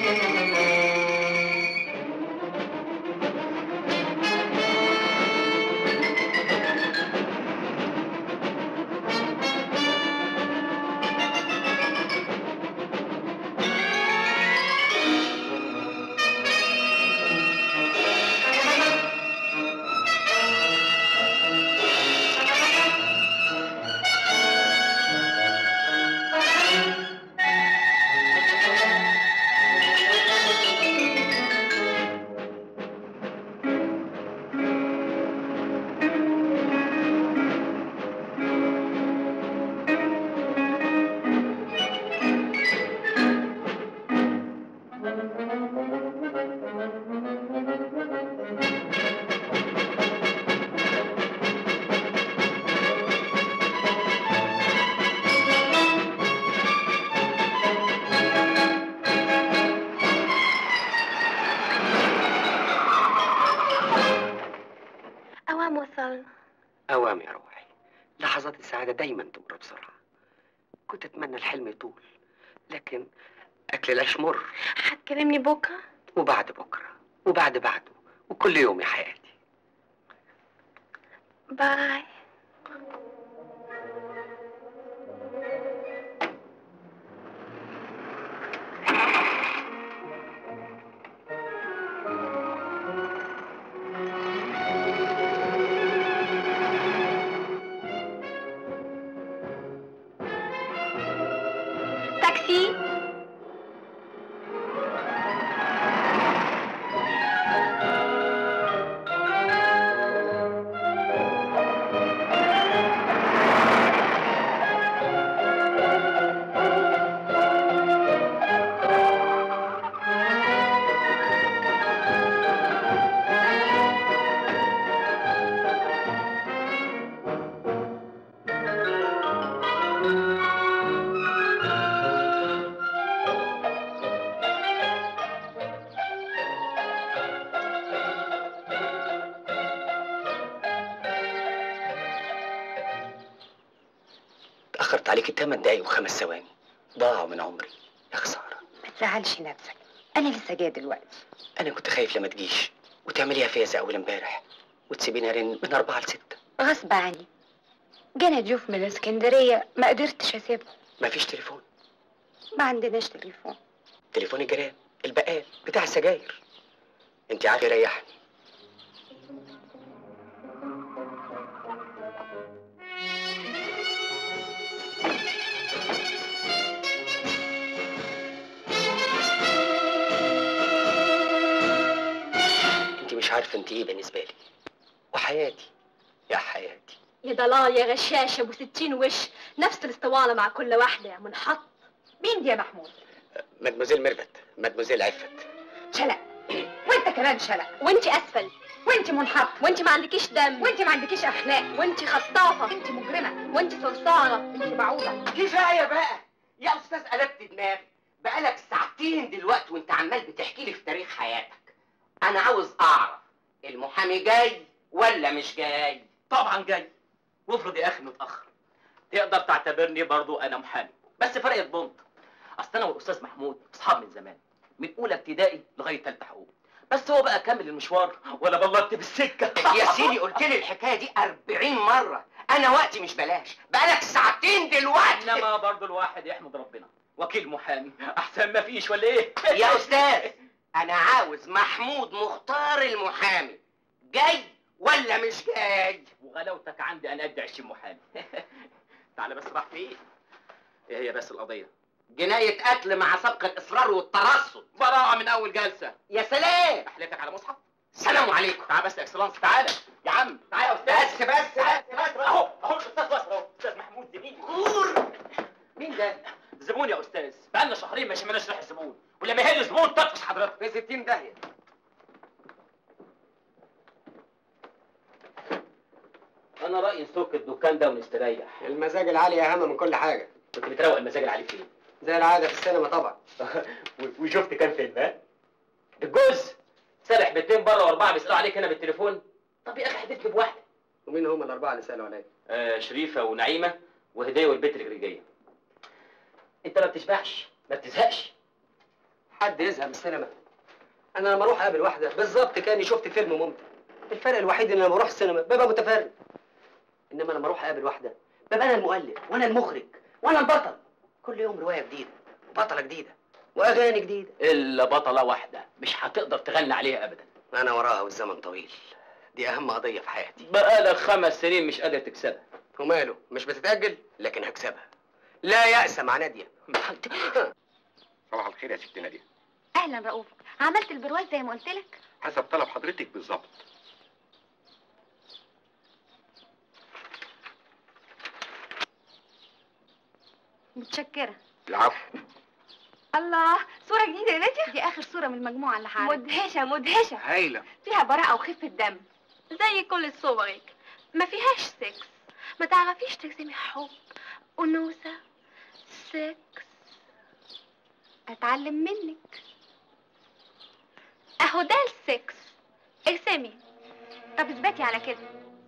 أوام وصلنا أوام يا روحي لحظات السعادة دايما تمر بسرعة كنت أتمنى الحلم يطول لكن أكل العيش مر هتكلمني بكرة وبعد بكرة وبعد بعده وكل يوم يا حياتي باي تاكسي تأخرت عليك 8 دقايق وخمس ثواني ضاعوا من عمري يا خسارة ما تزعلش نفسك انا لسه جايه دلوقتي أنا كنت خايف لما تجيش وتعمليها فيا زي أول امبارح وتسيبيني أرن من أربعة لستة غصب عني جانا ضيوف من الاسكندريه ما قدرتش اسيبهم مفيش تليفون ما عندناش تليفون تليفون الجيران البقال بتاع السجاير انت عارفه يريحني انت مش عارفه انت ايه بالنسبه لي وحياتي يا حياتي يا ضلال يا غشاش ابو ستين وش نفس الاسطوانة مع كل واحدة يا منحط مين دي يا محمود مدموزيل ميرفت مدموزيل عفت شلق وانت كمان شلق وانت اسفل وانت منحط وانت ما عندكيش دم وانت ما عندكيش اخلاق وانت خطافة انت مجرمه وانت صرصارة انت بعوضه كفايه بقى يا استاذ قلبت دماغي بقالك ساعتين دلوقتي وانت عمال بتحكي لي في تاريخ حياتك انا عاوز اعرف المحامي جاي ولا مش جاي طبعا جاي وافرض يا اخي متاخر تقدر تعتبرني برضو انا محامي بس فرقت بنط اصل انا والاستاذ محمود اصحاب من زمان من اولى ابتدائي لغايه ثالثه حقوق بس هو بقى كمل المشوار ولا بلطت بالسكه يا سيدي قلت لي الحكايه دي 40 مره انا وقتي مش بلاش بقالك ساعتين دلوقتي انما برضو الواحد يحمد ربنا وكيل محامي احسن ما فيش ولا ايه يا استاذ انا عاوز محمود مختار المحامي جاي ولا مش جاي وغلاوتك عندي انا قد 20 محامي تعالى بس راح فين ايه هي بس القضيه جنايه قتل مع سبق الاصرار والترصد براءه من اول جلسه يا سلام احلفك على مصحف سلام عليكم تعال بس يا اكسلانس تعالى يا عم تعالى يا استاذ بس بس تعال بس بس اهو اهو الاستاذ واسر اهو استاذ محمود زميلي قول مين ده؟ زبون يا استاذ بقالنا شهرين ما شمناش ريح الزبون ولما يهل الزبون تطفش حضرتك في 60 داهيه انا رايي نسك الدكان ده ونستريح المزاج العالي اهم من كل حاجه كنت بتروق المزاج اللي عليك فين زي العاده في السينما طبعا وشفت كام فيلم ها الجوز سرح بيتين بره واربعه بيسالوا عليك هنا بالتليفون طب يا اخي حدفني بواحده ومين هم الاربعه اللي سالوا عليا آه شريفه ونعيمه وهديه والبنت الجريجيه انت ما بتشبعش ما بتزهقش حد يزهق من السينما انا لما اروح اقابل واحده بالظبط كاني شفت فيلم ممتع الفرق الوحيد ان لما بروح السينما ببقى متفرج انما لما اروح اقابل واحده ببقى انا المؤلف وانا المخرج وانا البطل كل يوم روايه جديده وبطله جديده واغاني جديده الا بطله واحده مش هتقدر تغني عليها ابدا انا وراها والزمن طويل دي اهم قضيه في حياتي بقالك خمس سنين مش قادر تكسبها وماله مش بتتاجل لكن هكسبها لا يأس مع ناديه صباح الخير يا ست ناديه اهلا رؤوف عملت البرواز زي ما قلت لك حسب طلب حضرتك بالظبط متشكره العفو الله صوره جديده يا ناديه دي اخر صوره من المجموعه اللي هعرضها مدهشة مدهشة هايله فيها براءة وخفة دم زي كل صورك ما فيهاش سكس ما تعرفيش ترسمي حب أنوثة سكس اتعلم منك أهو ده السكس ارسمي طب اثبتي على كده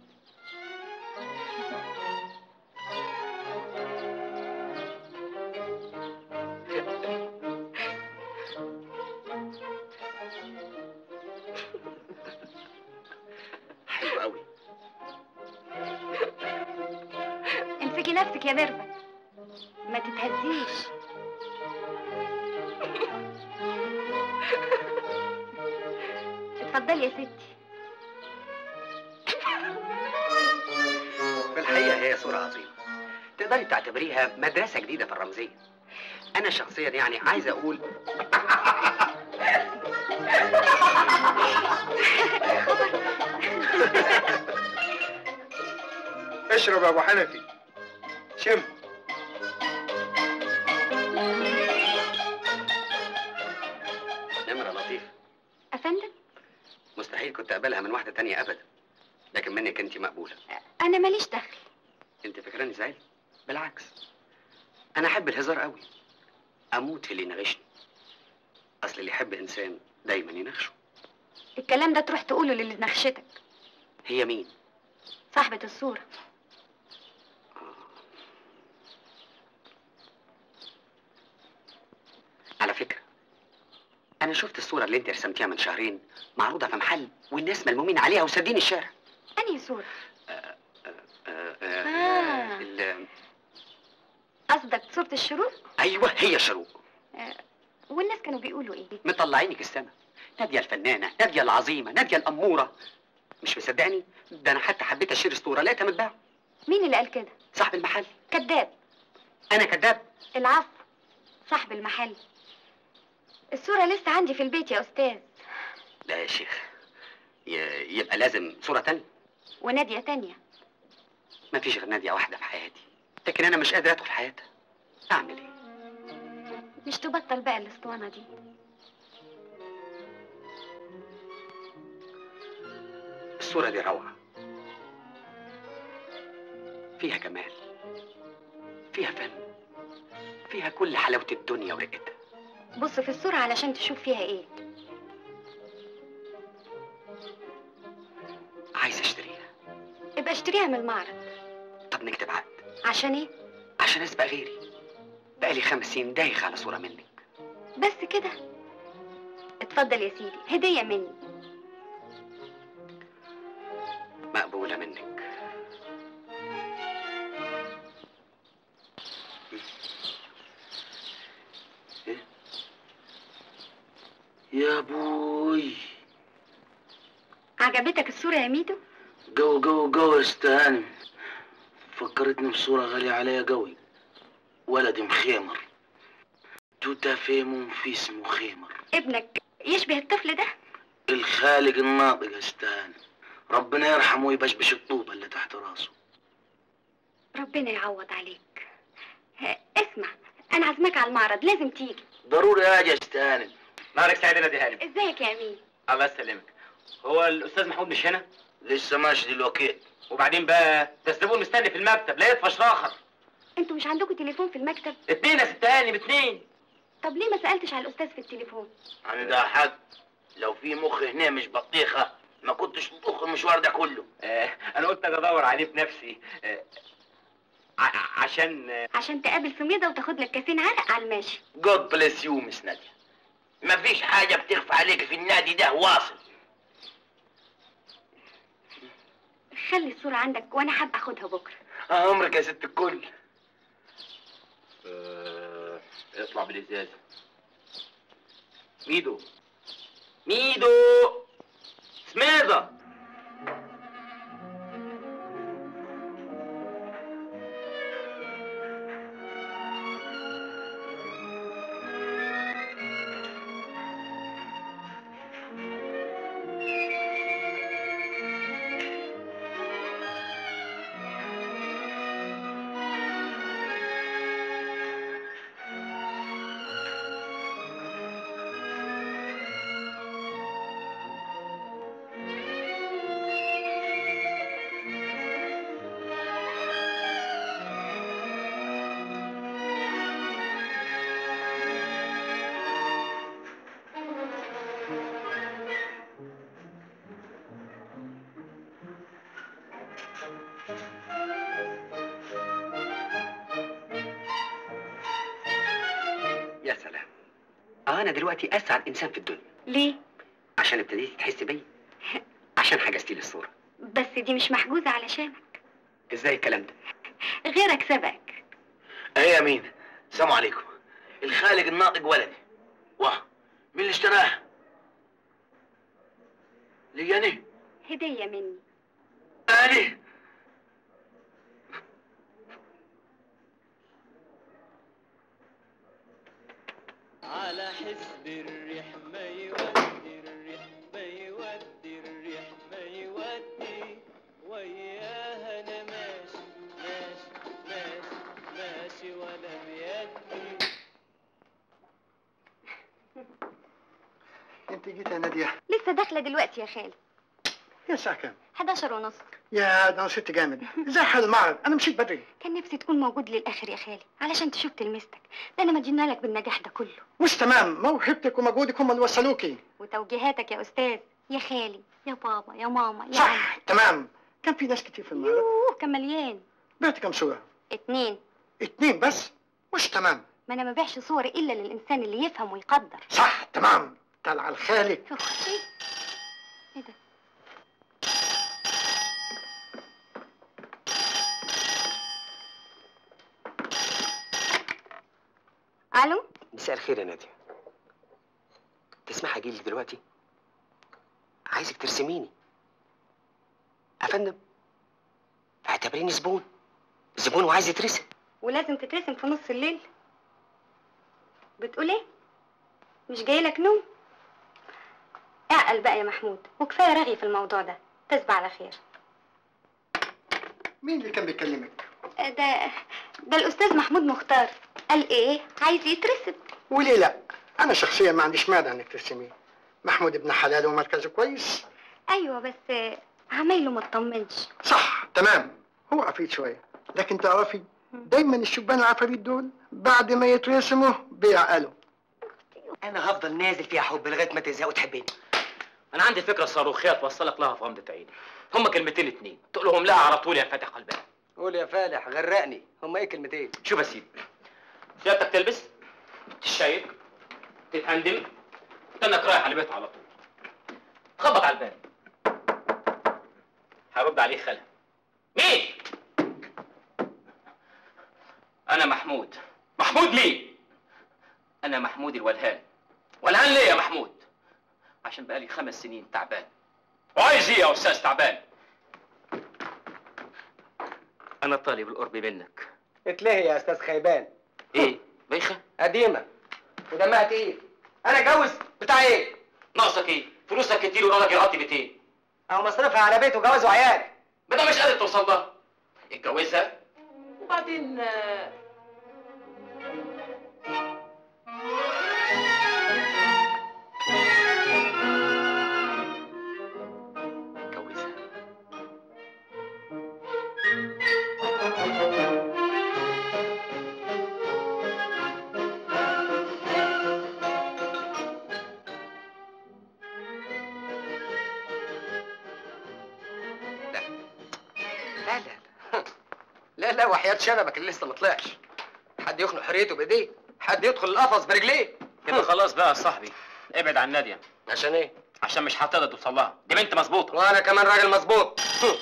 حلو قوي امسكي نفسك يا ميرفت ما تتهزيش اتفضلي يا ستي في الحقيقه هي صوره عظيمه تقدري تعتبريها مدرسه جديده في الرمزيه انا شخصيا يعني عايز اقول اشرب يا ابو حنفي شم نمره لطيفه افندم مستحيل كنت اقبلها من واحده تانية ابدا لكن منك انت مقبوله انا ماليش دخل انت فاكراني زعل بالعكس انا احب الهزار قوي اموت في اللي يناغشني اصل اللي يحب انسان دايما يناغشه الكلام ده تروح تقوله للي نخشتك هي مين صاحبة الصورة على فكره انا شفت الصوره اللي انت رسمتيها من شهرين معروضه في محل والناس ملمومين عليها وسادين الشارع انهي صورة آه آه آه. آه. ال- قصدك صورة الشروق ايوه هي شروق والناس كانوا بيقولوا ايه مطلعينك السما ناديه الفنانه ناديه العظيمه ناديه الاموره مش مصدقني ده انا حتى حبيت اشتري الصوره لقيتها متباعه مين اللي قال كده صاحب المحل كذاب انا كذاب العفو صاحب المحل الصورة لسه عندي في البيت يا أستاذ لا يا شيخ ي- يبقى لازم صوره تانية ونادية تانية ما فيش غير ناديه واحده في حياتي لكن انا مش قادر ادخل حياتها اعمل ايه مش تبطل بقى الاسطوانة دي الصوره دي روعه فيها جمال فيها فن فيها كل حلاوه الدنيا ورقتها بص في الصورة علشان تشوف فيها ايه عايز اشتريها ابقى اشتريها من المعرض طب نكتب عقد عشان ايه عشان اسبق غيري بقالي خمس سنين دايخ على صوره منك بس كده اتفضل يا سيدي هدية مني مقبوله منك يا بوي عجبتك الصورة يا ميدو جو جو جو يا استهانم فكرتني بصورة غالية عليا قوي ولد مخيمر توتا فيمون في اسمه خيمر ابنك يشبه الطفل ده الخالق الناطق يا استهانم ربنا يرحمه ويبشبش الطوبة اللي تحت راسه ربنا يعوض عليك ها، اسمع انا عازمك على المعرض لازم تيجي ضروري اجي يا استهانم نهارك سعيد يا نادي هانم ازيك يا امين الله يسلمك هو الاستاذ محمود مش هنا لسه ماشي دلوقتي وبعدين بقى ده الزبون مستني في المكتب لا يطفش اخر انتوا مش عندكم تليفون في المكتب اتنين يا ست هانم اتنين طب ليه ما سالتش على الاستاذ في التليفون انا ده حق لو في مخ هنا مش بطيخة ما كنتش مطخ المشوار ده كله آه انا قلت اجي ادور عليه بنفسي آه ع- عشان آه عشان تقابل سميدة وتاخد لك كاسين عرق على الماشي جود بليس يو مس نادية مفيش حاجة بترفع عليك في النادي ده واصل خلي الصورة عندك وانا حابة اخدها بكرة عمرك يا ست الكل آه، اطلع بالازازه ميدو ميدو سميدة يا سلام اه انا دلوقتي اسعد انسان في الدنيا ليه عشان ابتديتي تحسي بيا عشان حجزتي لي الصوره بس دي مش محجوزة علشانك ازاي الكلام ده غيرك سبقك ايه يا مين السلام عليكم الخالق الناطق ولدي واه مين اللي اشتراها لي انا هدية مني انا على حسب الريح ما يودي الريح ما يودي الريح ما يودي وياها انا ماشي ماشي ماشي ماشي ولا بيدي انت جيت يا ناديه لسه داخلة دلوقتي يا خالي يا الساعه كام 11 ونص يا ده انا ست جامد ازاي حال المعرض انا مشيت بدري كان نفسي تكون موجود للآخر يا خالي علشان تشوف تلمستك ده أنا مدينا لك بالنجاح ده كله مش تمام موهبتك ومجهودك هم اللي وصلوكي وتوجيهاتك يا أستاذ يا خالي يا بابا يا ماما يا عم صح تمام كان في ناس كتير في المعرض يوه كان مليان بعت كام صوره اتنين اتنين بس مش تمام ما أنا ما بيعش صور إلا للإنسان اللي يفهم ويقدر صح تمام طلع الخالق أخ، إيه إيه ده ألو مساء الخير يا ناديه تسمح اجي لك دلوقتي عايزك ترسميني يا فندم اعتبريني زبون زبون وعايز يترسم ولازم تترسم في نص الليل بتقول ايه مش جاي لك نوم اعقل بقى يا محمود وكفايه رغي في الموضوع ده تصبح على خير مين اللي كان بيكلمك آه، ده ده الاستاذ محمود مختار قال ايه عايز يترسم وليه لا انا شخصيا ما عنديش مانع انك ترسميه محمود ابن حلال ومركزه كويس ايوه بس آه، عمايله ما تطمنش صح تمام هو عفريت شويه لكن تعرفي دايما الشبان العفاريت دول بعد ما يترسموا بيعقلوا انا هفضل نازل فيها حب لغايه ما تزهق وتحبني انا عندي فكره صاروخيه توصلك لها في غمضه عيني هما كلمتين اتنين تقولهم لها على طول يا فاتح قلبها قول يا فالح غرقني هما ايه كلمتين شوف يا سيدي سيادتك تلبس تشيك تتهندم كانك رايح على البيت على طول تخبط على الباب هرد عليه خالها مين انا محمود محمود مين انا محمود الولهان ولهان ليه يا محمود عشان بقالي خمس سنين تعبان وعايز ايه يا استاذ تعبان انا طالب القرب منك اتلهي يا استاذ خيبان ايه بيخه قديمه ودمها تقيل انا اتجوز بتاع ايه ناقصك ايه فلوسك كتير ورادك يغطي بيتين او مصرفها على بيت وجواز وعيال ما ده مش قادر توصل لها اتجوزها وبعدين آه، اتجوزها لا لا لا لا لا وحياة شنبك اللي لسه ما طلعش حد يخنق حريته بايديه حد يدخل القفص برجليه كده خلاص بقى يا صاحبي ابعد عن ناديه عشان ايه؟ عشان مش هتقدر توصل لها دي بنت مظبوطه وانا كمان راجل مظبوط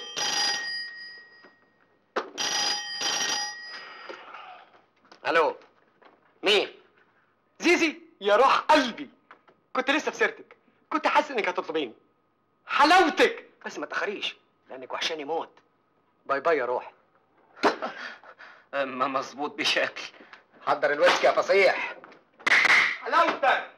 الو مين؟ زيزي يا روح قلبي كنت لسه في سيرتك كنت حاسس انك هتطلبيني حلاوتك بس ما تاخريش لانك وحشاني موت باي باي يا روح اما مظبوط بشكل حضر الويسكي يا فصيح حلاوتك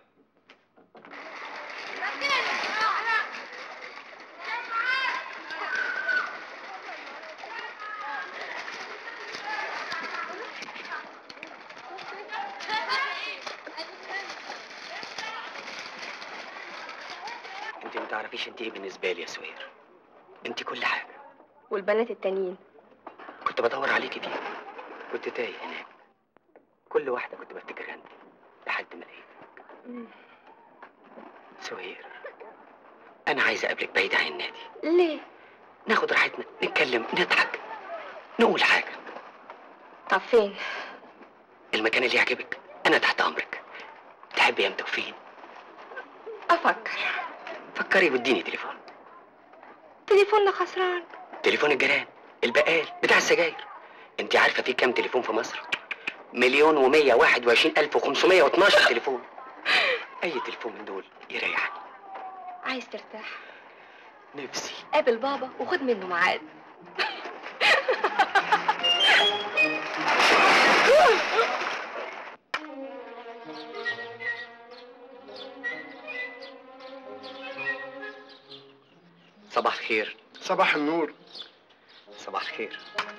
انت ما تعرفيش انت ايه بالنسبه لي يا سوير انت كل حاجه والبنات التانيين كنت بدور عليكي فيه كنت تايه هناك كل واحده كنت بفتكرها انت لحد ما لقيتك سهير انا عايز اقابلك بعيد عن النادي ليه؟ ناخد راحتنا نتكلم نضحك نقول حاجه طب فين؟ المكان اللي يعجبك انا تحت امرك تحبي امتى وفين أفكر فكري واديني تليفون تليفوننا خسران تليفون الجيران البقال بتاع السجاير انت عارفه في كام تليفون في مصر مليون ومية واحد وعشرين الف وخمسمية واتناشر تليفون اي تليفون من دول يريحني عايز ترتاح نفسي قابل بابا وخد منه ميعاد صباح الخير صباح النور صباح الخير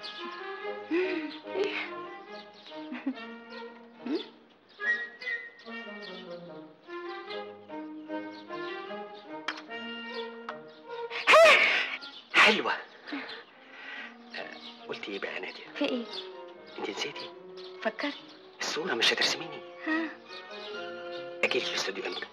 حلوة آه، قلتي ايه بقى يا نادية؟ في ايه؟ انت نسيتي؟ فكري الصورة مش هترسميني ها اجيلك الاستوديو امتى؟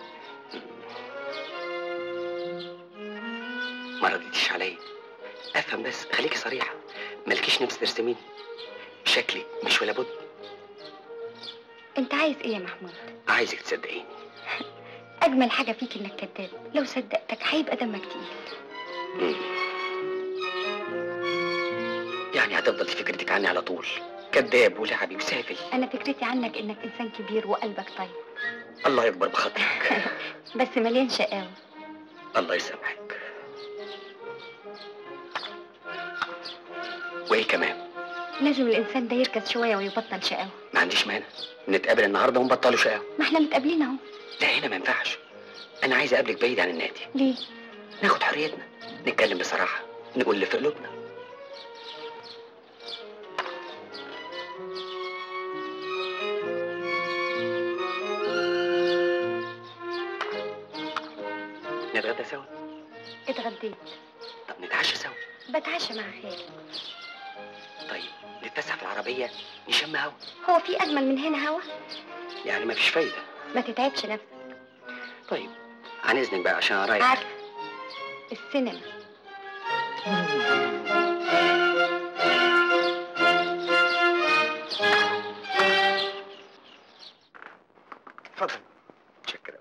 ما رديتيش عليا افهم بس خليكي صريحة مالكيش نفس ترسميني شكلي مش ولا بد انت عايز ايه يا محمود عايزك تصدقيني اجمل حاجه فيك انك كذاب لو صدقتك هيبقى دمك تقيل مم. يعني هتفضل فكرتك عني على طول كذاب ولعبي وسافل انا فكرتي عنك انك انسان كبير وقلبك طيب الله يكبر بخاطرك بس مليان شقاوه الله يسامحك وايه كمان لازم الانسان ده يركز شويه ويبطل شقاوه ما عنديش مانع نتقابل النهارده ونبطلوا شقاوة ما احنا متقابلين اهو لا هنا ما ينفعش انا عايز اقابلك بعيد عن النادي ليه ناخد حريتنا نتكلم بصراحة نقول اللي في قلوبنا نتغدى سوا اتغديت طب نتعشى سوا بتعشى مع خالي طيب نتفسح في العربية نشم هوا هو في اجمل من هنا هوا يعني ما فيش فايدة ما تتعبش نفسك طيب عن اذنك بقى عشان أنا رايح عارفه السينما اتفضل شكرا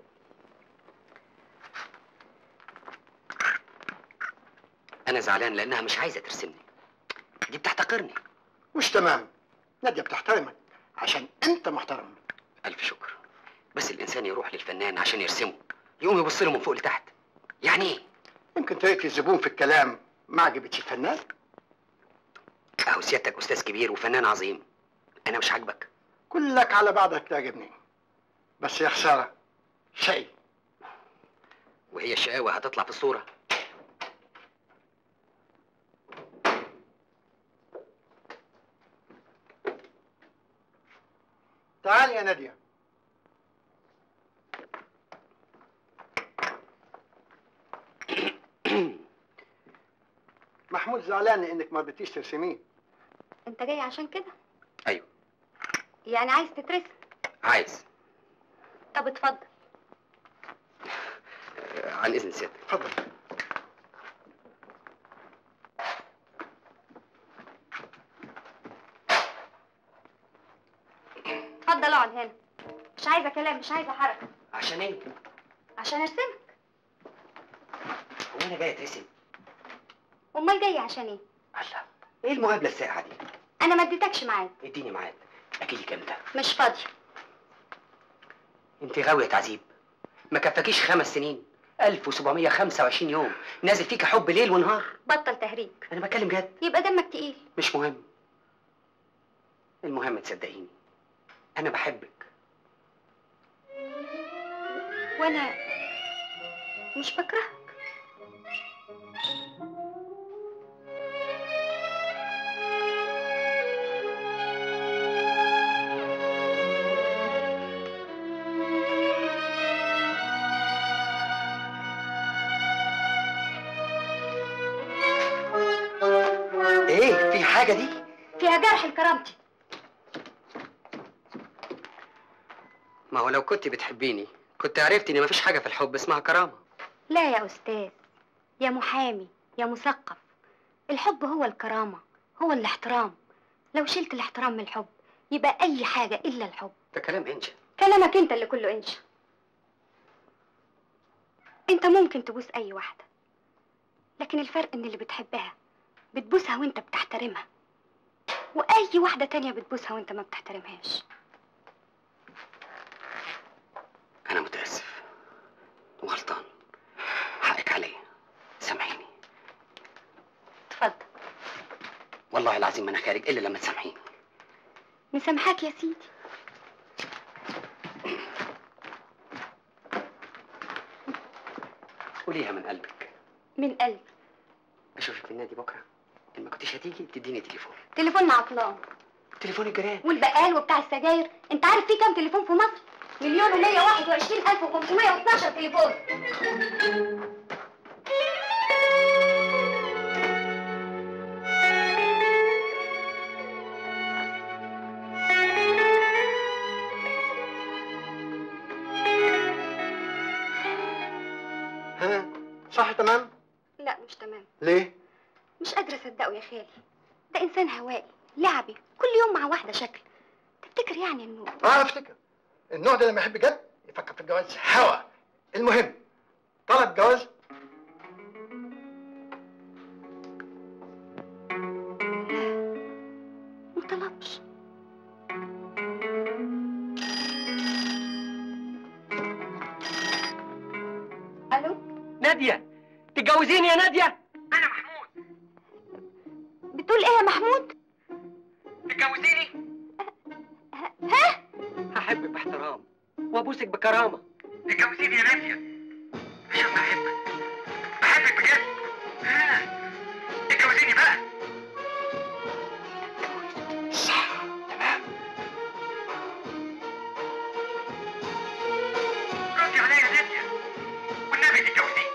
انا زعلان لانها مش عايزة ترسمني دي بتحتقرني مش تمام نادية بتحترمك عشان انت محترم ألف شكر بس الإنسان يروح للفنان عشان يرسمه يقوم يبص له من فوق لتحت يعني إيه؟ يمكن طريقة الزبون في الكلام ما عجبتش الفنان أهو سيادتك أستاذ كبير وفنان عظيم أنا مش عاجبك كلك على بعضك تعجبني بس يا خسارة شيء وهي الشقاوة هتطلع في الصورة تعال يا نادية محمود زعلان انك ما رضيتيش ترسميه انت جاي عشان كده أيوه يعني عايز تترسم عايز طب اتفضل آه، عن إذن سيادتك اتفضل اتفضل اقعد هنا مش عايزه كلام مش عايزه حركه عشان إيه؟ عشان ارسمك هو انا جاي اترسم امال جاي عشان ايه الله ايه المقابله الساعه دي انا ما اديتكش ميعاد اديني ميعاد اجيلك امتى مش فاضيه انت غاويه تعذيب ما كفاكيش خمس سنين 1725 يوم نازل فيك حب ليل ونهار بطل تهريج انا بتكلم جد يبقى دمك تقيل مش مهم المهم تصدقيني انا بحبك وانا مش بكرهك ايه في حاجه دي فيها جرح لكرامتي ما هو لو كنت بتحبيني كنت عرفت ان مفيش حاجه في الحب اسمها كرامه لا يا استاذ يا محامي يا مثقف الحب هو الكرامه هو الاحترام لو شلت الاحترام من الحب يبقى اي حاجه الا الحب ده كلام انجا كلامك انت اللي كله انشا انت ممكن تبوس اي واحده لكن الفرق ان اللي بتحبها بتبوسها وانت بتحترمها واي واحده تانية بتبوسها وانت ما بتحترمهاش انا متاسف وغلطان حقك عليا سامحيني اتفضل والله العظيم ما انا خارج الا لما تسامحيني مسامحاك يا سيدي قوليها من قلبك من قلبي اشوفك في النادي بكره ان ما كنتش هتيجي تديني تليفون تليفون عطلان تليفون الجيران والبقال وبتاع السجاير انت عارف في كام تليفون في مصر مليون ومية واحد وعشرين ألف وخمسمية واتناشر تليفون ها صح تمام لا مش تمام ليه مش قادرة أصدقه يا خالي ده إنسان هوائي لعبي كل يوم مع واحدة شكل تفتكر يعني إنه اه افتكر النوع ده لما يحب جد يفكر في الجواز هوا المهم طلب جواز مطلبش ألو ناديه تتجوزيني يا ناديه بتقول إيه يا محمود؟ تتجوزيني ها؟ هحبك باحترام وابوسك بكرامه تتجوزيني يا ناديه عشان بحبك بحبك بجد ها تتجوزيني بقى صح تمام ردي عليا يا ناديه والنبي تتجوزيني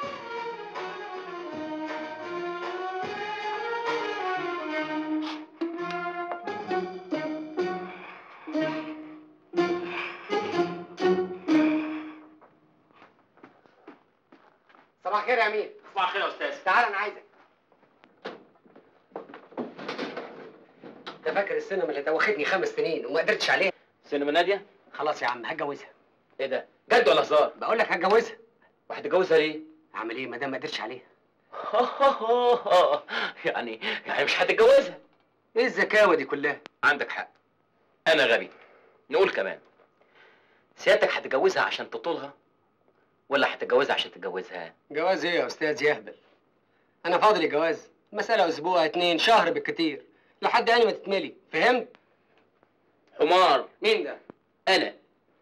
صباح الخير يا امير صباح الخير يا استاذ تعال انا عايزك انت فاكر السينما اللي دوختني خمس سنين وما قدرتش عليها سينما ناديه خلاص يا عم هتجوزها ايه ده جد ولا هزار بقول لك هتجوزها وهتتجوزها ليه اعمل ايه ما دام ما قدرتش عليها يعني يعني مش هتتجوزها ايه الزكاوه دي كلها عندك حق انا غبي نقول كمان سيادتك هتتجوزها عشان تطولها ولا هتتجوزها عشان تتجوزها جواز ايه يا استاذ يهبل انا فاضل الجواز مسألة اسبوع اتنين شهر بالكتير لحد يعني ما تتملي فهمت حمار مين ده انا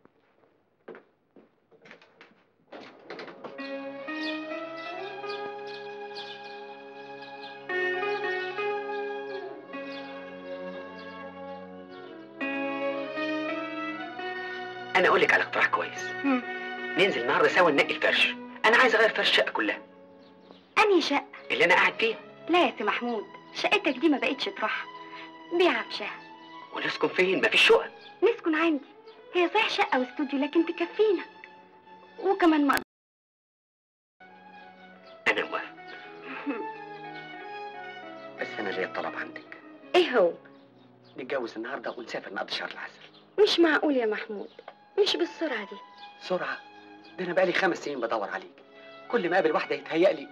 انا اقول لك على اقتراح كويس مم. ننزل النهارده سوا ننقي الفرش انا عايز اغير فرش الشقه كلها أنهي شقة؟ اللي انا قاعد فيها لا يا سي محمود شقتك دي ما بقتش تروحها بيع عفشها ونسكن فين مفيش شقق نسكن عندي هي صحيح شقة واستوديو لكن تكفينا وكمان ما انا موافق بس انا ليا طلب عندك ايه هو؟ نتجوز النهارده ونسافر نقضي شهر العسل مش معقول يا محمود مش بالسرعة دي سرعه ده انا بقالي خمس سنين بدور عليك كل ما اقابل واحده يتهيأ لي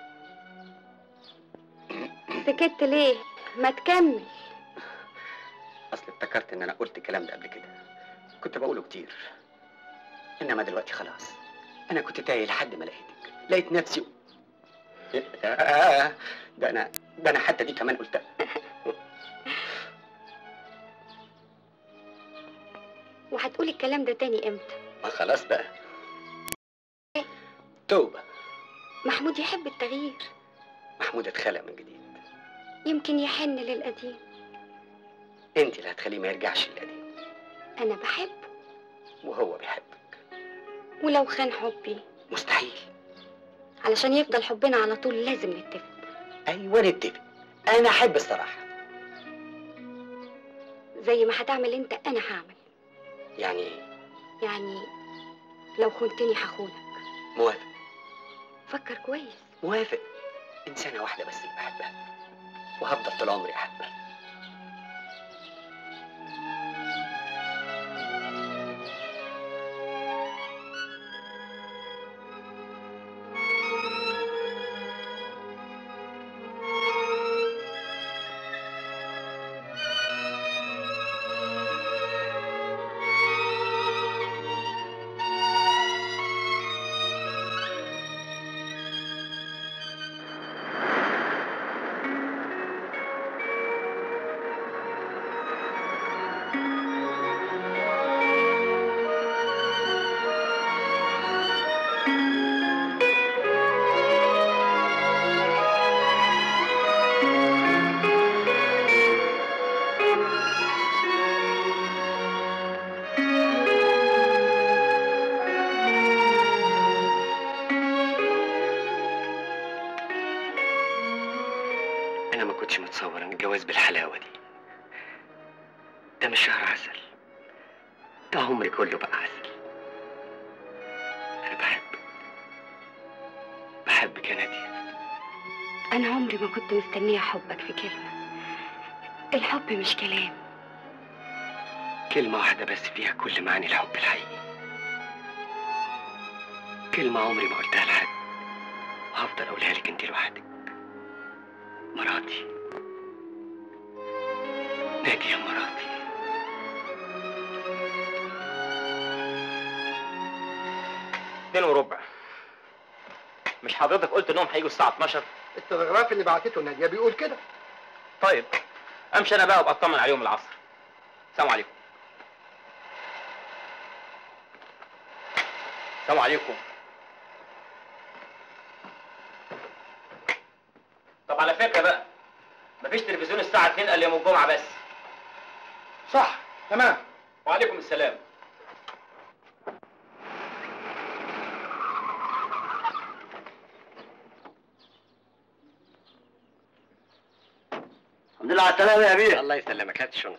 سكت ليه ما تكمل اصل افتكرت ان انا قلت الكلام ده قبل كده كنت بقوله كتير انما دلوقتي خلاص انا كنت تايه لحد ما لقيتك لقيت نفسي آه ده انا ده انا حتى دي كمان قلتها وهتقولي الكلام ده تاني امتى ما خلاص بقى توبه محمود يحب التغيير محمود اتخلق من جديد يمكن يحن للقديم انت اللي هتخليه ما يرجعش للقديم انا بحبه وهو بيحبك ولو خان حبي مستحيل علشان يفضل حبنا على طول لازم نتفق ايوه نتفق انا احب الصراحه زي ما هتعمل انت انا هعمل يعني ايه يعني لو خنتني هخونك موافق فكر كويس موافق انسانه واحده بس اللي بحبها وهفضل طول عمري احبها انا ما كنتش متصور ان الجواز بالحلاوه دي ده مش شهر عسل ده عمري كله بقى عسل انا بحبك بحبك يا ناديه انا عمري ما كنت مستنيه حبك في كلمه الحب مش كلام كلمه واحده بس فيها كل معاني الحب الحقيقي كلمه عمري ما قلتها لحد وهفضل اقولها لك انت لوحدك مراتي ناديه مراتي اتنين وربع مش حضرتك قلت انهم هيجوا الساعه 12 التلغراف اللي بعتته ناديه بيقول كده طيب امشي انا بقى وابقى اطمن عليهم العصر السلام عليكم السلام عليكم طب على فكره بقى مفيش تلفزيون الساعه 2 الا يوم الجمعه بس صح تمام وعليكم السلام الحمد لله على السلامه يا بيه الله يسلمك هات الشنط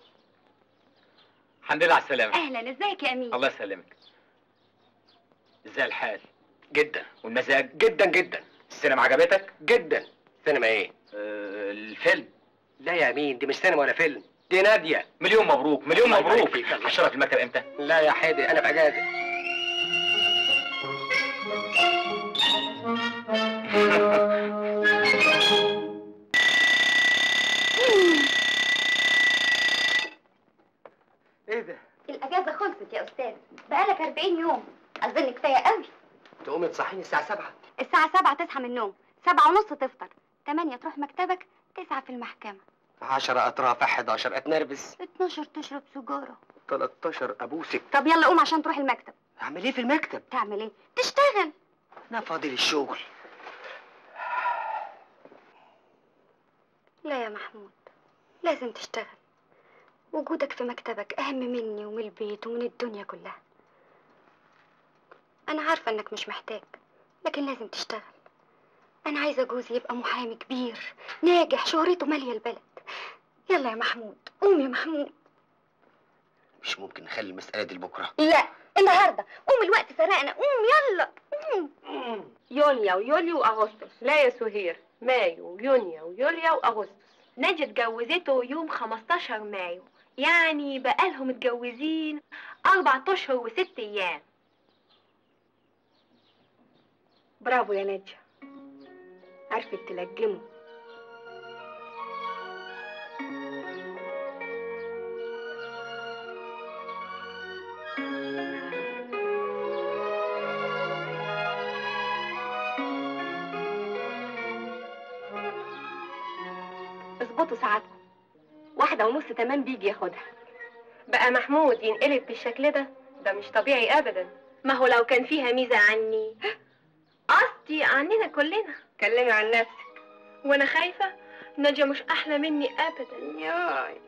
الحمد لله على السلامه اهلا ازيك يا امين الله يسلمك ازاي الحال جدا والمزاج جدا جدا السينما عجبتك جدا سينما ايه آه الفيلم لا يا مين دي مش سينما ولا فيلم دي ناديه مليون مبروك مليون الله يبارك مبروك فيك، الله. هشرف المكتب امتى لا يا حيدي انا في اجازه ايه ده الاجازه خلصت يا استاذ بقالك 40 يوم اظن كفايه قوي تقومي تصحيني الساعه 7 الساعه 7 تصحى من النوم 7 ونص تفطر 8 تروح مكتبك 9 في المحكمه 10 اطراف 11 اتنرفز 12 تشرب سجاره 13 ابوسك طب يلا قوم عشان تروح المكتب اعمل ايه في المكتب تعمل ايه تشتغل انا فاضي للشغل لا يا محمود لازم تشتغل وجودك في مكتبك أهم مني ومن البيت ومن الدنيا كلها أنا عارفة إنك مش محتاج لكن لازم تشتغل أنا عايزة جوزي يبقى محامي كبير ناجح شهرته مالية البلد يلا يا محمود قوم يا محمود مش ممكن نخلي المساله دي لبكره لا النهارده قوم الوقت سرقنا قوم يلا قوم يونيو ويوليو واغسطس لا يا سهير مايو ويونيو ويوليو واغسطس ناجي اتجوزته يوم 15 مايو يعني بقالهم متجوزين أربع أشهر وست أيام برافو يا نادية عرفت تلجمه اظبطوا ساعاتكم واحدة ونص تمام بيجي ياخدها بقى محمود ينقلب بالشكل ده ده مش طبيعي ابدا ما هو لو كان فيها ميزه عني قصدي عننا كلنا كلمي عن نفسك وانا خايفه ناديه مش احلى مني ابدا ياي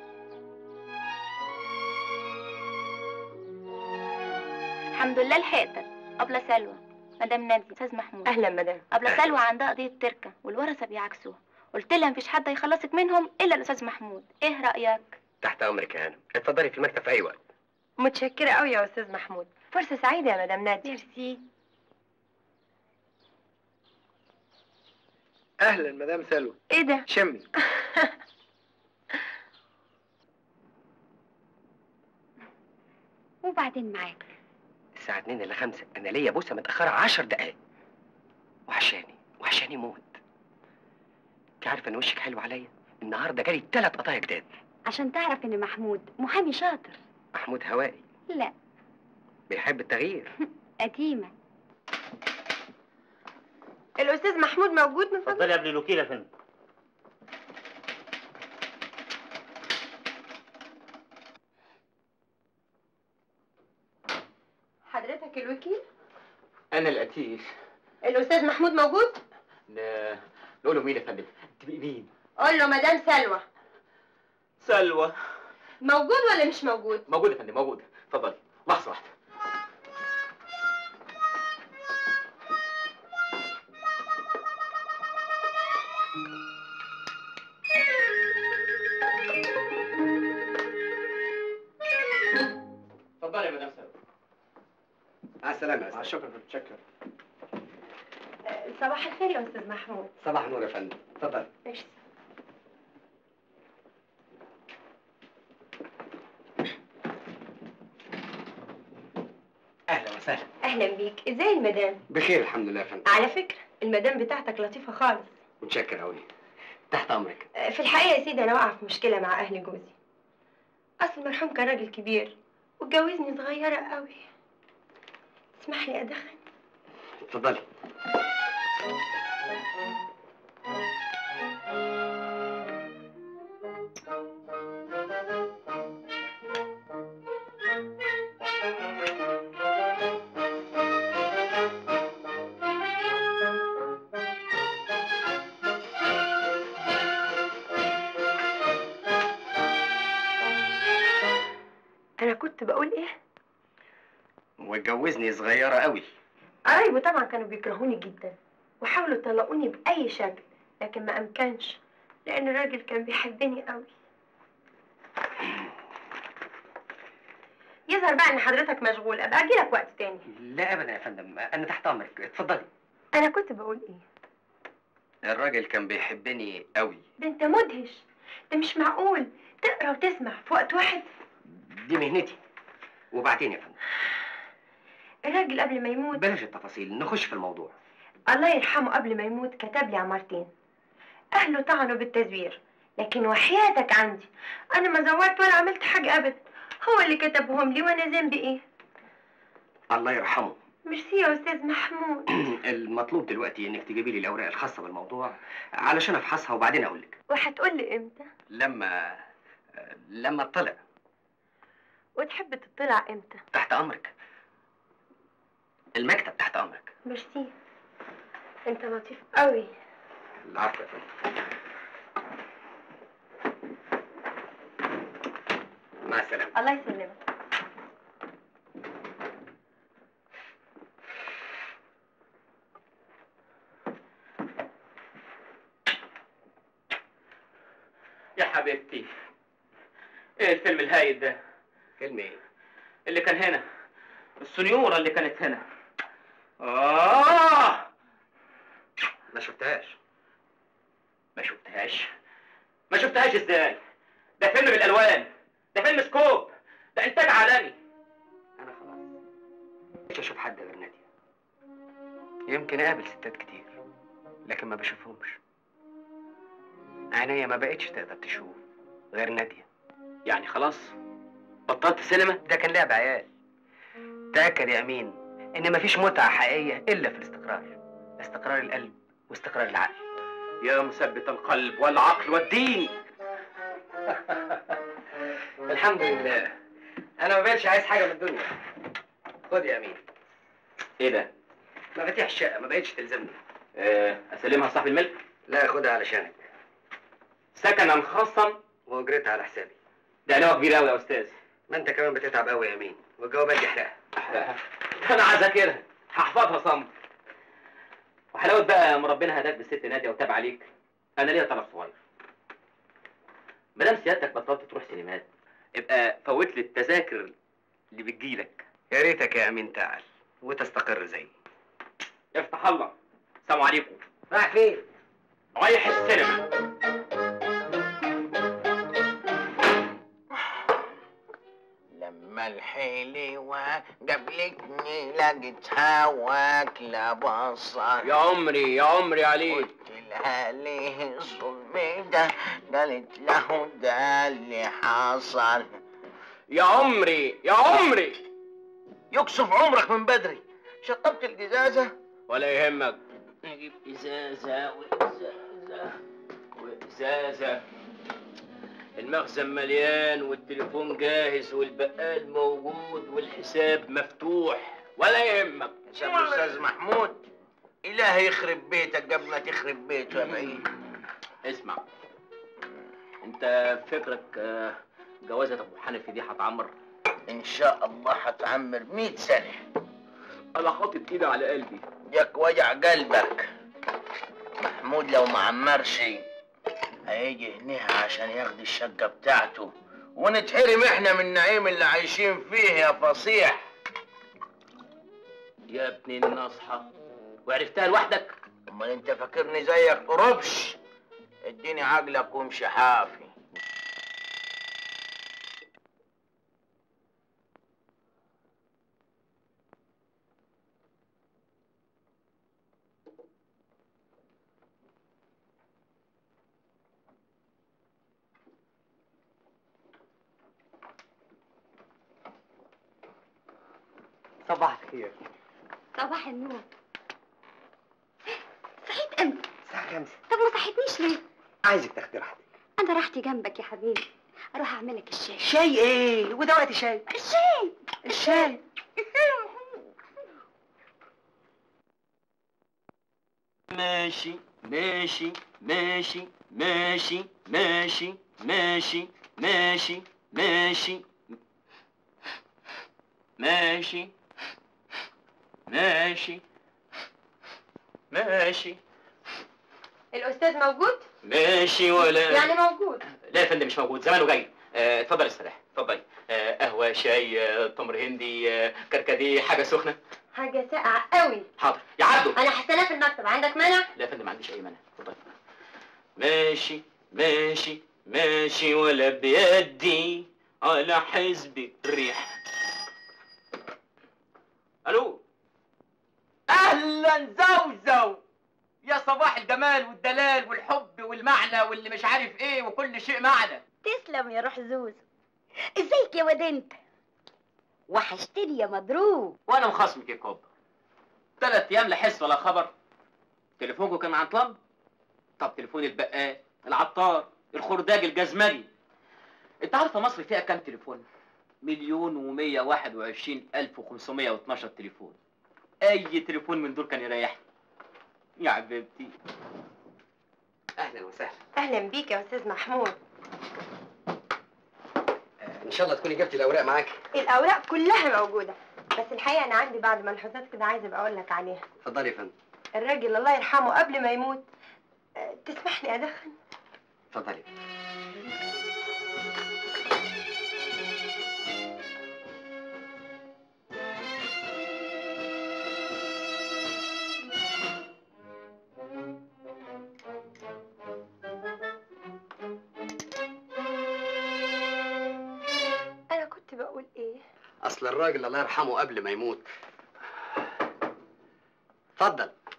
الحمد لله لحقتك أبلة سلوى مدام نادية أستاذ محمود اهلا مدام أبلة سلوى عندها قضية تركة والورثة بيعكسوها قلت لها مفيش حد هيخلصك منهم إلا الأستاذ محمود إيه رأيك؟ تحت امرك يا هانم اتفضلي في المكتب في اي وقت متشكرة قوي يا استاذ محمود فرصة سعيدة يا مدام نادية ميرسي اهلا مدام سلوى ايه ده شمي وبعدين معاك الساعة 2 الا 5 انا ليا بوسة متأخرة 10 دقايق وحشاني وحشاني موت انت عارفة ان وشك حلو عليا النهارده جالي ثلاث قضايا جداد عشان تعرف إن محمود محامي شاطر محمود هوائي لا بيحب التغيير قديمة الاستاذ محمود موجود من فضلك اتفضلي يا ابن الوكيل يا فندم حضرتك الوكيل انا القتيل الاستاذ محمود موجود ن- نقول له مين يا فندم تبقي مين قول له مدام سلوى سلوى موجود ولا مش موجود موجود يا فندم موجود اتفضلي لحظه واحده اتفضلي يا مدام سلوى مع السلامة يا أستاذ. شكرا شكرا صباح الخير يا استاذ محمود صباح النور يا فندم اتفضل ماشي اهلا وسهلا اهلا بيك ازاي المدام بخير الحمد لله يا فندم على فكرة المدام بتاعتك لطيفة خالص متشكر قوي تحت امرك آه، في الحقيقة يا سيدي أنا واقعة في مشكلة مع أهل جوزي أصل المرحوم كان راجل كبير واتجوزني صغيرة قوي تسمح لي أدخن اتفضلي أنا كنت بقول إيه؟ واتجوزني صغيرة قوي قرايبي طبعا كانوا بيكرهوني جدا وحاولوا يطلقوني بأي شكل لكن ما أمكنش لأن الراجل كان بيحبني قوي يظهر بقى إن حضرتك مشغول أبقى أجيلك وقت تاني لا ابدا يا فندم انا تحت امرك اتفضلي أنا كنت بقول إيه؟ الراجل كان بيحبني قوي ده أنت مدهش ده مش معقول تقرا وتسمع في وقت واحد دي مهنتي وبعدين يا فندم الراجل قبل ما يموت بلاش التفاصيل نخش في الموضوع الله يرحمه قبل ما يموت كتب لي عمارتين اهله طعنوا بالتزوير لكن وحياتك عندي انا ما زورت ولا عملت حاجه ابدا هو اللي كتبهم لي وانا ذنبي ايه الله يرحمه ميرسي يا استاذ محمود المطلوب دلوقتي انك تجيبي لي الاوراق الخاصه بالموضوع علشان افحصها وبعدين اقول لك وهتقول لي امتى لما لما اطلع وتحب تطلع امتى تحت امرك المكتب تحت امرك ميرسي انت لطيف قوي العفو يا فندم مع السلامه الله يسلمك يا حبيبتي ايه الفيلم الهايل ده فيلم ايه اللي كان هنا السنيورة اللي كانت هنا آه ما شفتهاش ما شفتهاش ما شفتهاش ازاي ده فيلم بالالوان ده فيلم سكوب ده انتاج عالمي انا خلاص مش اشوف حد غير ناديه يمكن اقابل ستات كتير لكن ما بشوفهمش عينيا ما بقتش تقدر تشوف غير ناديه يعني خلاص بطلت سينما ده كان لعب عيال تاكد يا امين ان مفيش متعه حقيقيه الا في الاستقرار استقرار القلب واستقرار العقل يا مثبت القلب والعقل والدين الحمد لله انا ما بقتش عايز حاجه من الدنيا خد يا امين ايه ده؟ مفاتيح الشقه ما بقتش تلزمني آه، اسلمها لصاحب الملك لا خدها علشانك سكنا خاصا واجرتها على حسابي ده علاوه كبيره قوي يا استاذ ما انت كمان بتتعب قوي يا امين والجوابات دي حرقها انا هذاكرها هحفظها صم وحلاوه بقى ما ربنا هداك بالست ناديه وتاب عليك انا ليا طلب صغير ما دام سيادتك بطلت تروح سينمات ابقى فوت لي التذاكر اللي بتجيلك يا ريتك يا امين تعال وتستقر زيي افتح الله السلام عليكم رايح فين رايح السينما لما الحلوة قابلتني لقيتها واكلة بصل يا عمري يا عمري عليك قلت لها ليه الظلم ده قالت له ده اللي حصل يا عمري يا عمري يكسف عمرك من بدري شطبت الجزازة ولا يهمك نجيب ازازه وازازه وازازه المخزن مليان والتليفون جاهز والبقال موجود والحساب مفتوح ولا يهمك يا استاذ محمود إلهي يخرب بيتك قبل ما تخرب بيته يا بعيد اسمع انت فكرك آه، جوازة ابو حنفي دي هتعمر إن شاء الله هتعمر مئة سنة انا حاطط ايدي على قلبي ياك وجع قلبك محمود لو ما عمرش هيجي هنا عشان ياخد الشقة بتاعته ونتحرم احنا من النعيم اللي عايشين فيه يا فصيح يا ابن النصحة وعرفتها لوحدك امال انت فاكرني زيك قربش اديني عقلك وامشي حافي صباح الخير صباح النور صحيت امتى الساعه خمسة طب ما صحيتنيش ليه عايزك تاخدي راحتك انا راحتي جنبك يا حبيبي اروح اعمل لك الشاي شاي ايه وده وقت شاي الشاي الشاي ماشي ماشي ماشي ماشي ماشي ماشي ماشي ماشي ماشي ماشي ماشي الاستاذ موجود ماشي ولا يعني موجود لا يا فندم مش موجود زمانه جاي آه، اتفضل استريح اتفضلي آه، قهوه شاي آه، تمر هندي آه، كركديه حاجه سخنه حاجه ساقعه قوي حاضر يا عبده انا هستناه في المكتب عندك مانع لا يا فندم ما عنديش اي مانع اتفضل ماشي ماشي ماشي ولا بيدي على حزب الريح الو اهلا زوزو يا صباح الجمال والدلال والحب والمعنى واللي مش عارف ايه وكل شيء معنى تسلم يا روح زوزو ازيك يا واد انت وحشتني يا مضروب وانا مخصمك يا كوب ثلاث ايام لا حس ولا خبر تليفونكم كان عطلان طب تليفون البقال العطار الخرداج الجزمجي انت عارفه مصر فيها كام تليفون مليون ومية واحد وعشرين الف وخمسمية واتناشر تليفون اي تليفون من دول كان يريحني يا حبيبتي اهلا وسهلا اهلا بيك يا استاذ محمود آه، ان شاء الله تكوني جبتي الاوراق معاكي الاوراق كلها موجوده بس الحقيقه انا عندي بعض ملحوظات كده عايزه ابقى اقول لك عليها اتفضلي يا فندم الراجل الله يرحمه قبل ما يموت آه، تسمحني ادخن اتفضلي انا كنت بقول ايه اصل الراجل الله يرحمه قبل ما يموت اتفضل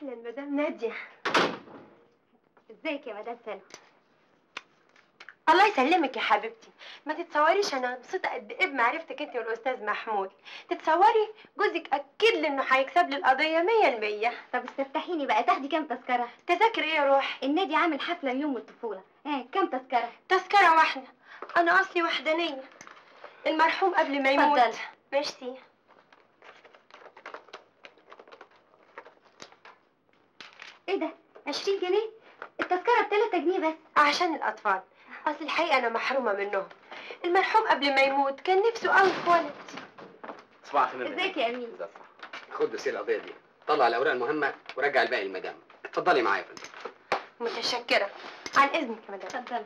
اهلا مدام ناديه ازيك يا مدام سلمى الله يسلمك يا حبيبتي ما تتصوريش انا مبسوطه قد ايه بمعرفتك انت والاستاذ محمود تتصوري جوزك اكد لي انه هيكسب لي القضيه مية المية طب استفتحيني بقى تاخدي كام تذكره تذاكر ايه يا روحي النادي عامل حفله اليوم الطفوله ها كام تذكره تذكره واحده انا اصلي وحدانيه المرحوم قبل ما يموت اتفضلي. ميرسي ايه ده 20 جنيه التذكره ب 3 جنيه بس عشان الاطفال اصل الحقيقه انا محرومه منهم المرحوم قبل ما يموت كان نفسه قوي في ولد صباح الخير ازيك يا امين ده صح خد دوسير القضيه دي طلع الاوراق المهمه ورجع الباقي للمدام اتفضلي معايا يا فندم متشكره عن اذنك يا مدام اتفضل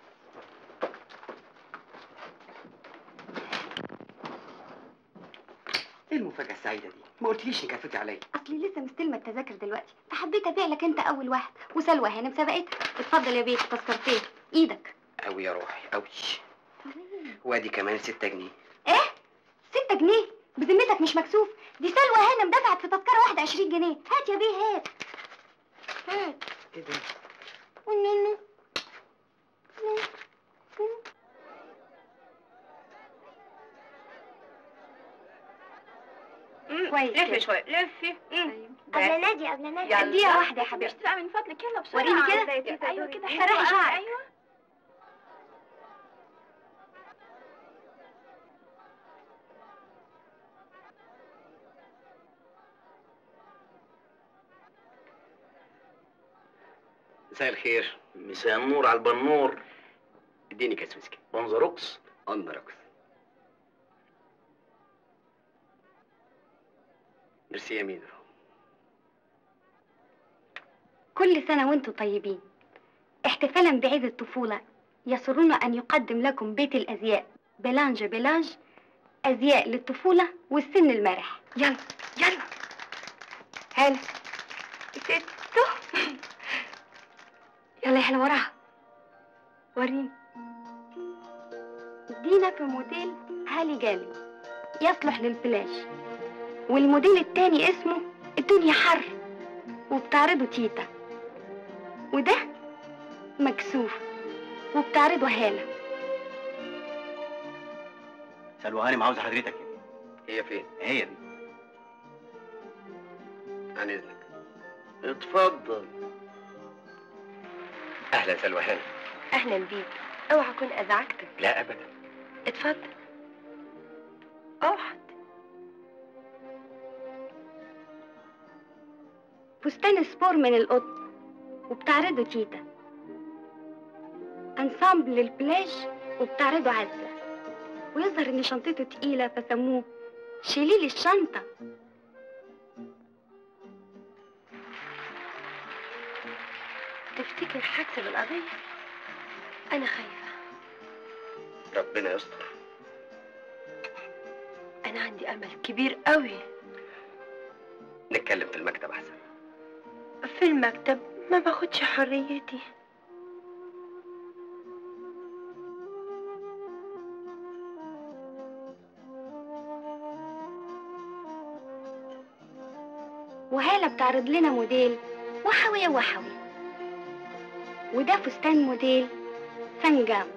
ايه المفاجاه السعيده دي ما قلتليش انك عرفتي عليا اصلي لسه مستلمه التذاكر دلوقتي فحبيت ابيع لك انت اول واحد وسلوى هانم سبقتك اتفضل يا بيه تذكرتين ايدك قوي يا روحي قوي وادي كمان 6 جنيه ايه 6 جنيه بذمتك مش مكسوف دي سلوى هانم دفعت في تذكره واحده 20 جنيه هات يا بيه هات هات ايه ده وننو كويس لفي كده. شوي لفي قبل نادي قبل نادي يلا. اديها واحده يا حبيبتي لا من فضلك يلا بسرعة وريني كده. زي تيتا أيوة دوري. كده، أيوة، سرحي آه، شعرك. ايوه مساء الخير مساء النور على البنور اديني كاس ويسكي بنزروكس انركس ميرسي يا ميدو كل سنة وانتم طيبين احتفالا بعيد الطفولة يسرنا أن يقدم لكم بيت الأزياء بلانج بلانج أزياء للطفولة والسن المرح يلا يلا هلا ستو يلا احنا وراها وريني دينا في موديل هالي جالي يصلح للفلاش والموديل التاني اسمه الدنيا حر وبتعرضه تيتا وده مكسوف وبتعرضه هالة سلوى هانم عاوزه حضرتك هي فين هي دي عن اذنك اتفضل اهلا سلوى هانم اهلا بيك اوعى اكون ازعجتك لا ابدا اتفضل اقعد فستان سبور من القطن وبتعرضه تيتا انسامبل للبلاج وبتعرضه عزة ويظهر ان شنطته تقيلة فسموه شيليلي الشنطة تفتكر هكسب القضيه انا خايفه ربنا يستر انا عندي امل كبير قوي نتكلم في المكتب احسن في المكتب ما باخدش حريتي وهالة بتعرض لنا موديل وحوي يا وحوي وده فستان موديل فنجام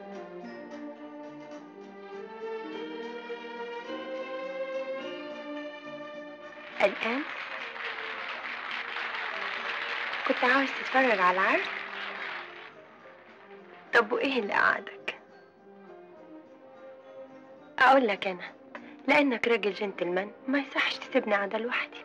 الآن كنت عاوز تتفرج على العرض طب وإيه اللي قعدك؟ أقول لك أنا لأنك راجل جنتلمان ما يصحش تسيبني قاعدة لوحدي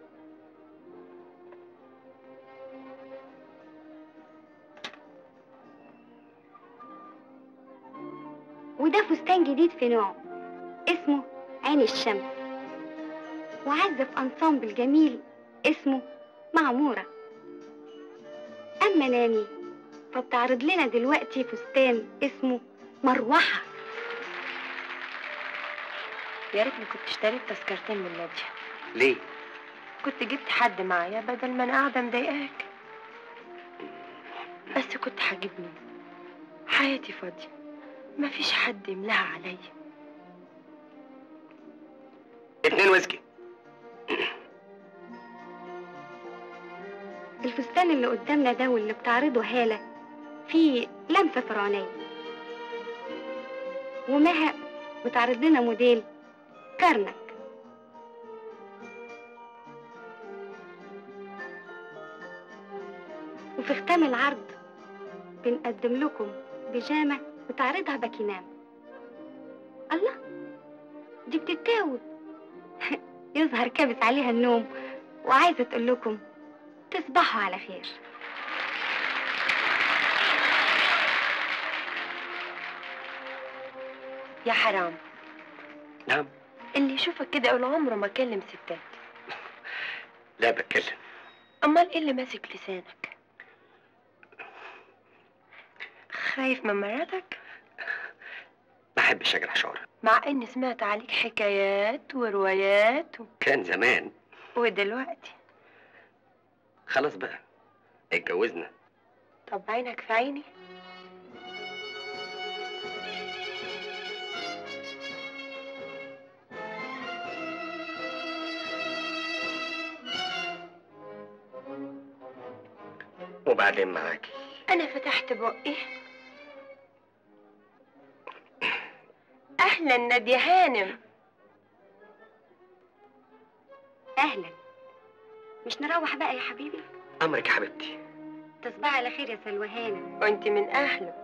وده فستان جديد في نوعه اسمه عين الشمس وعزف انسامبل جميل اسمه معمورة أما ناني فبتعرض لنا دلوقتي فستان اسمه مروحة يا ريتني كنت اشتريت تذكرتين من نادية ليه كنت جبت حد معايا بدل ما أنا قاعدة مضايقاك بس كنت هجيب مين حياتي فاضية مفيش حد يملاها عليا اتنين ويسكي الفستان اللي قدامنا ده واللي بتعرضه هالة فيه لمسة فرعونية ومها بتعرض لنا موديل كرنك وفي ختام العرض بنقدم لكم بيجامة بتعرضها باكينام الله دي بتتاوب يظهر كابت عليها النوم وعايزة تقول لكم تصبحوا على خير يا حرام نعم اللي يشوفك كده يقول عمره ما كلم ستات لا بتكلم امال ايه اللي ماسك لسانك خايف من مراتك ما احبش اجرح شعرها مع اني سمعت عليك حكايات وروايات و... كان زمان ودلوقتي خلاص بقى اتجوزنا طب عينك في عيني وبعدين معاكي انا فتحت بقي اهلا نادية هانم أهلا مش نروح بقى يا حبيبي امرك يا حبيبتي تصبحي على خير يا سلوى هانم وانت من اهله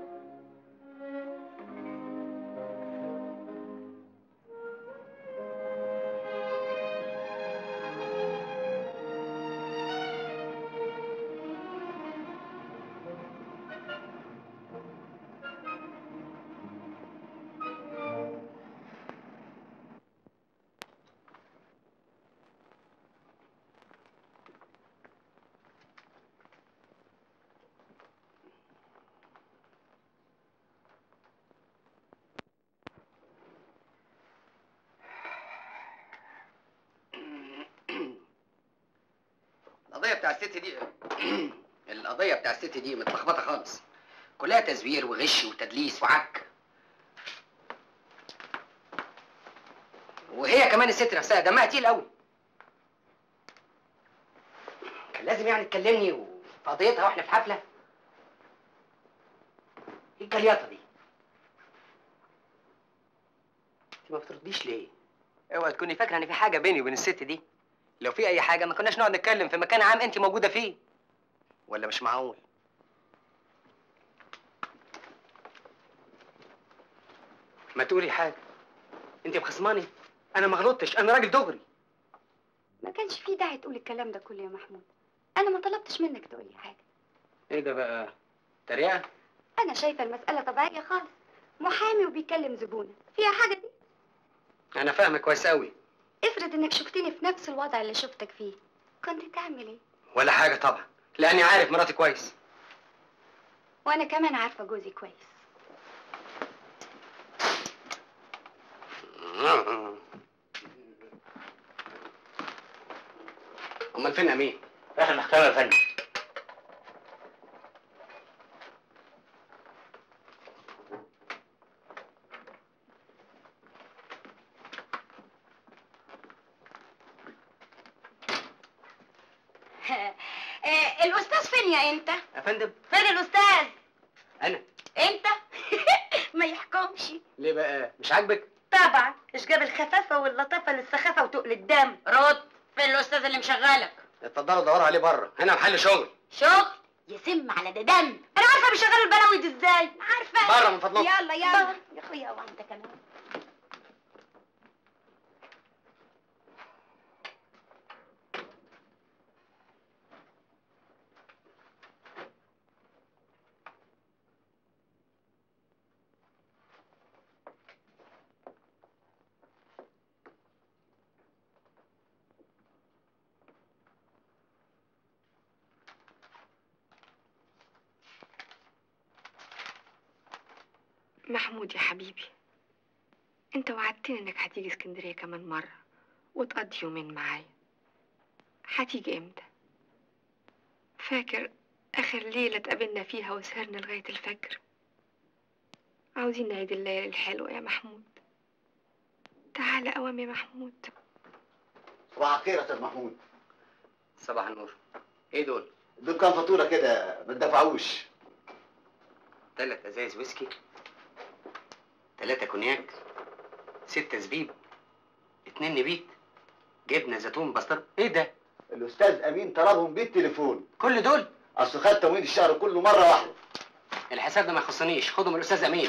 القضية بتاع الست دي القضية بتاع الست دي متلخبطة خالص كلها تزوير وغش وتدليس وعك وهي كمان الست نفسها دمها تقيل قوي كان لازم يعني تكلمني في قضيتها واحنا في حفلة ايه الجليطة دي؟ انت ما بترديش ليه؟ اوعى تكوني فاكره ان في حاجه بيني وبين الست دي لو في اي حاجه ما كناش نقعد نتكلم في مكان عام انت موجوده فيه ولا مش معقول ما تقولي حاجه انت مخصماني انا ما غلطتش انا راجل دغري ما كانش في داعي تقول الكلام ده كله يا محمود أنا ما طلبتش منك تقولي حاجة ايه ده بقى تريقه أنا شايفة المسألة طبيعية خالص محامي وبيكلم زبونة فيها حاجة دي انا فاهمك كويس قوي افرض إنك شفتني في نفس الوضع اللي شفتك فيه كنت تعمل إيه؟ ولا حاجه طبعا لاني عارف مراتي كويس وأنا كمان عارفة جوزي كويس امال فين امين؟ اخر محكمة يا فندم الأستاذ فين يا أنت؟ يا فندم فين الأستاذ؟ انا أنت؟ ما يحكمش ليه بقى مش عاجبك طبعا ايش جاب الخفافة واللطافة للسخافة وتقل الدم رد فين الاستاذ اللي مشغلك اتفضلوا دوروا عليه بره هنا محل شغل شغل يسم على ده دم انا عارفه بيشغلوا البلاوي دي ازاي عارفه بره من فضلكم يلا يلا يا اخويا وانت كمان محمود يا حبيبي انت وعدتني انك هتيجي اسكندرية كمان مرة وتقضي يومين معايا هتيجي امتى فاكر اخر ليلة اتقابلنا فيها وسهرنا لغاية الفجر عاوزين نعيد الليالي الحلوة يا محمود تعالى قوام يا محمود صباح الخير يا استاذ محمود صباح النور ايه دول؟ دول كام فاتوره كده ما تدفعوش تلات ازايز ويسكي تلاتة كونياك ستة زبيب اتنين نبيت جبنة زيتون بسطرمة ايه ده؟ الاستاذ امين طلبهم بالتليفون كل دول؟ اصل خد تمويل الشهر كله مره واحده الحساب ده ما يخصنيش خده من الاستاذ امين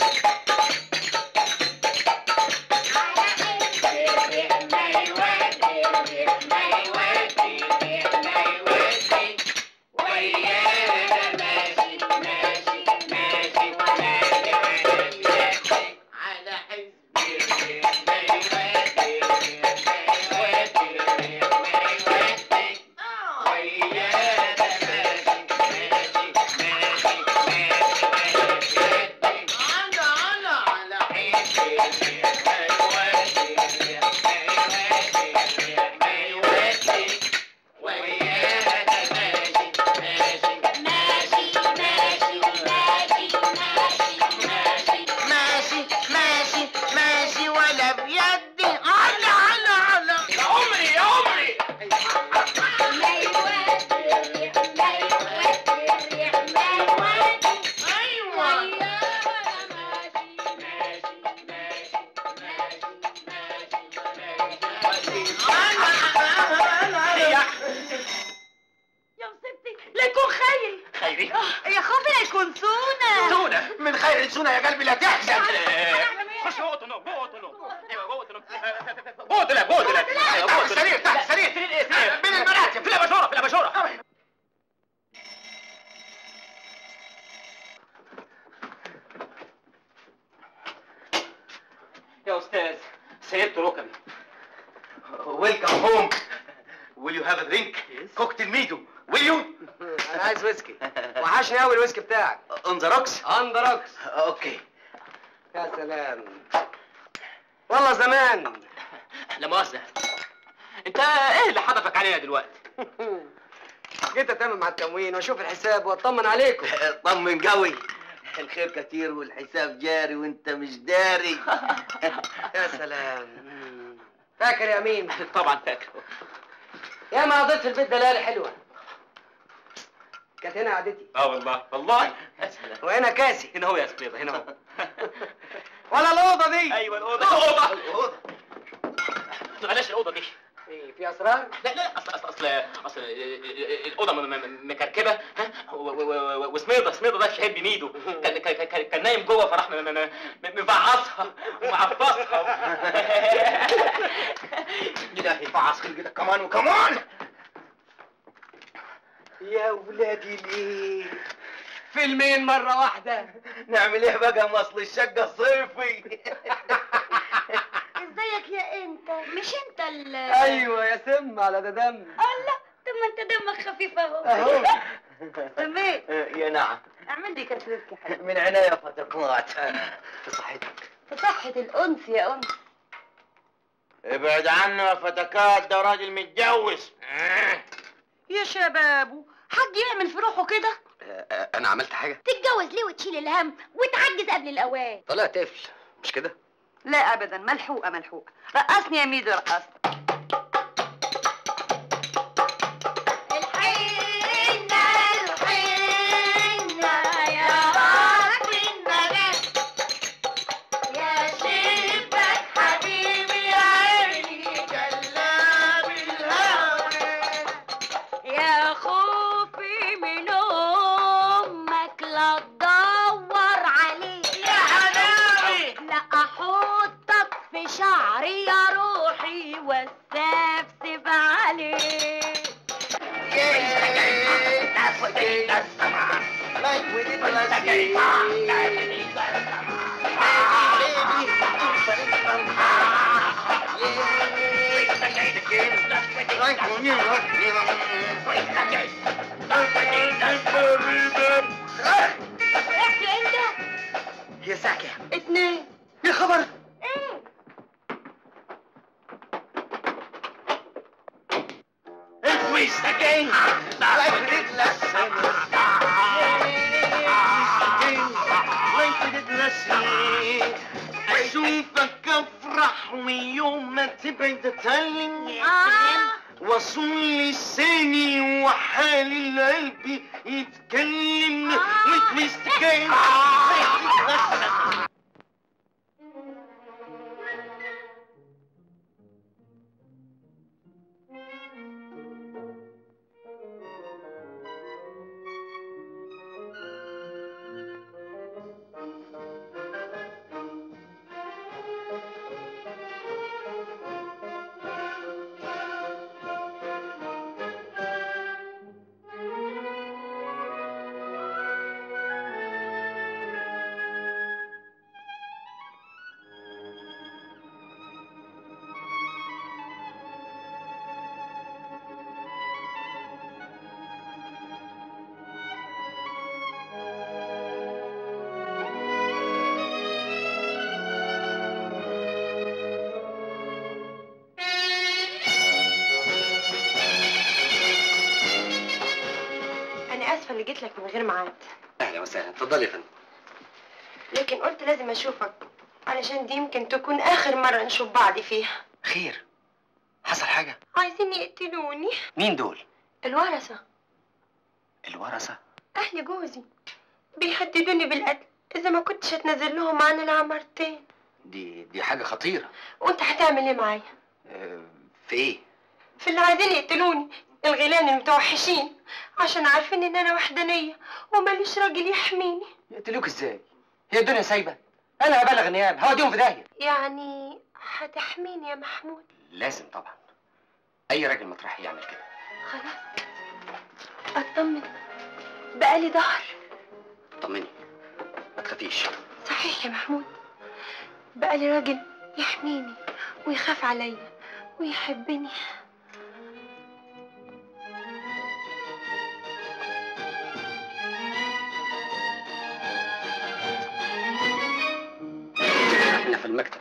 ماشي ماشي ماشي ولا بيدي على على على يا عمري يا عمري يا مصيبتي لا يكون خيري خيري يا خبر يكون سونا سونا من خير سونا يا قلبي لا تحزن خش جوه اوضه النوم جوه اوضه النوم ايوه جوه اوضه النوم جوه الدولاب جوه الدولاب ايوه جوه تحت السرير تحت السرير سرير ايه سرير بين المراتب في الاباجوره في الاباجوره يا استاذ سيدت ركبي ويلكم هوم ويل يو هاف ا درينك كوكتيل ميدو ويل يو انا عايز ويسكي وحشني قوي الويسكي بتاعك اون ذا روكس اندركس اوكي يا سلام والله زمان لا مؤاخذه انت ايه اللي حدفك علينا دلوقتي جيت اتمم مع التموين واشوف الحساب واطمن عليكم طمن قوي الخير كتير والحساب جاري وانت مش داري يا سلام فاكر يا مين طبعا فاكر يا ما قضيت في البيت ده ليالي حلوه كانت هنا قعدتي اه والله والله يا سلام وهنا كاسي هنا هو يا سبيضه هنا هو ولا الاوضه دي ايوه الاوضه الاوضه الاوضه بلاش الاوضه دي ايه في اسرار لا لا اصل اصل اصل اصل الاوضه م- م- مكركبه ها و- و- و- وسميضه سميضه ده شهيد بميدو كان كان- كان كان نايم جوه فراح م- م- م- مفعصها ومعفصها الهي فعص كده كمان وكمان يا ولادي ليه فيلمين مرة واحدة نعمل ايه بقى مصل الشقة الصيفي ازيك يا انت مش انت ال ايوه يا سم على ده دم الله طب ما انت دمك خفيف اهو اهو سميت يا نعم اعمل لي كاس ويسكي حلو من عناية فتقات صحتك في صحة الانس يا انس ابعد عنه يا فتكات ده راجل متجوز يا شبابو حد يعمل في روحه كده انا عملت حاجة تتجوز ليه وتشيل الهم وتعجز قبل الاوان طلع طفل مش كده لا ابدا ملحوقه ملحوقه رقصني يا ميدو رقصني يا خوفي من امك لا تدور عليه يا حلاوي لا احطك في شعري يا روحي والسفسف عليه احكي انت هي الساعة كام؟ اتنين يا خبر ايه Twist again. Like we did last summer. Like we did last summer. أشوفك افرح ويوم ما تبعد اتألم آه. واصون لساني وحالي القلب يتكلم وتمسكين انا اسفه اللي جيت لك من غير ميعاد اهلا وسهلا اتفضلي يا فندم لكن قلت لازم اشوفك علشان دي يمكن تكون اخر مره نشوف بعض فيها خير حصل حاجه عايزين يقتلوني مين دول الورثه الورثه اهل جوزي بيهددوني بالقتل اذا ما كنتش هتنزل لهم عن العمارتين دي دي حاجه خطيره وانت هتعمل ايه معايا آه، في ايه في اللي عايزين يقتلوني الغيلان المتوحشين عشان عارفين ان انا وحدانيه وماليش راجل يحميني يقتلوك ازاي هي الدنيا سايبه انا هبلغ النيابه هوديهم في داهيه يعني هتحميني يا محمود لازم طبعا اي راجل مطرحي يعمل كده خلاص اطمن بقالي ظهر طمني ما تخافيش صحيح يا محمود بقالي راجل يحميني ويخاف عليا ويحبني احنا في المكتب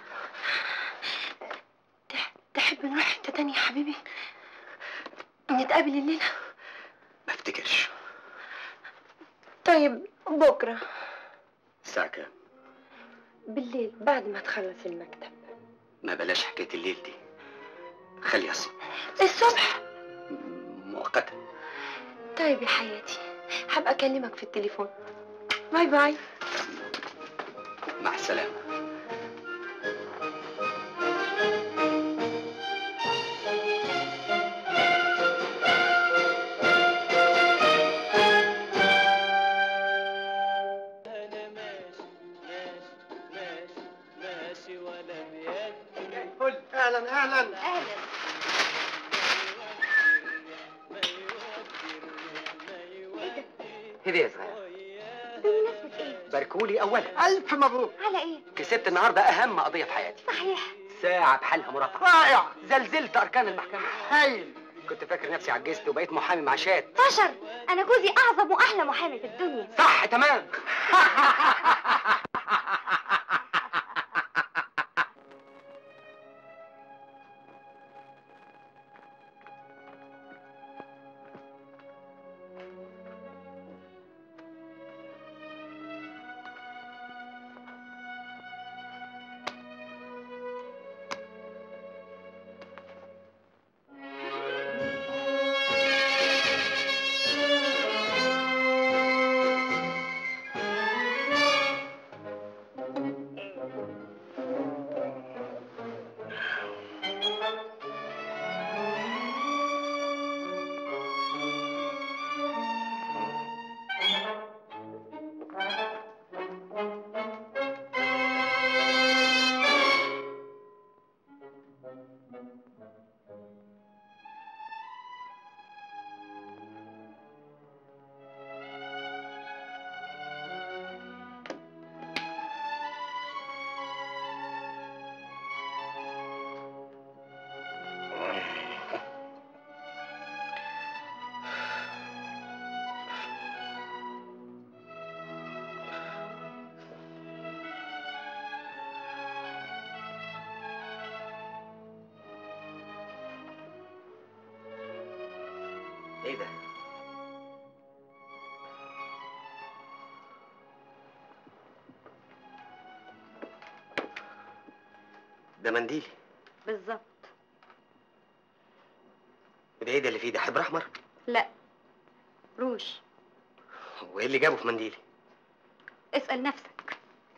تحب نروح حته تانية يا حبيبي نتقابل الليله ما افتكرش طيب بكره الساعه كام بالليل بعد ما تخلص المكتب ما بلاش حكايه الليل دي خليها الصبح الصبح مؤقتا طيب يا حياتي هبقى اكلمك في التليفون باي باي مع السلامه ماشي ولا بيدي فل اهلا اهلا اهلا هدي يا صغير بمناسبة ايه؟ باركولي اولا الف مبروك على ايه؟ كسبت النهارده اهم قضيه في حياتي صحيح ساعه بحالها مرافعه رائع زلزلت اركان المحكمه هايل كنت فاكر نفسي عجزت وبقيت محامي مع شات فشل انا جوزي اعظم واحلى محامي في الدنيا صح تمام ايه ده ده منديلي بالظبط ده ايه ده اللي فيه ده حبر احمر لا روج وايه اللي جابه في منديلي اسأل نفسك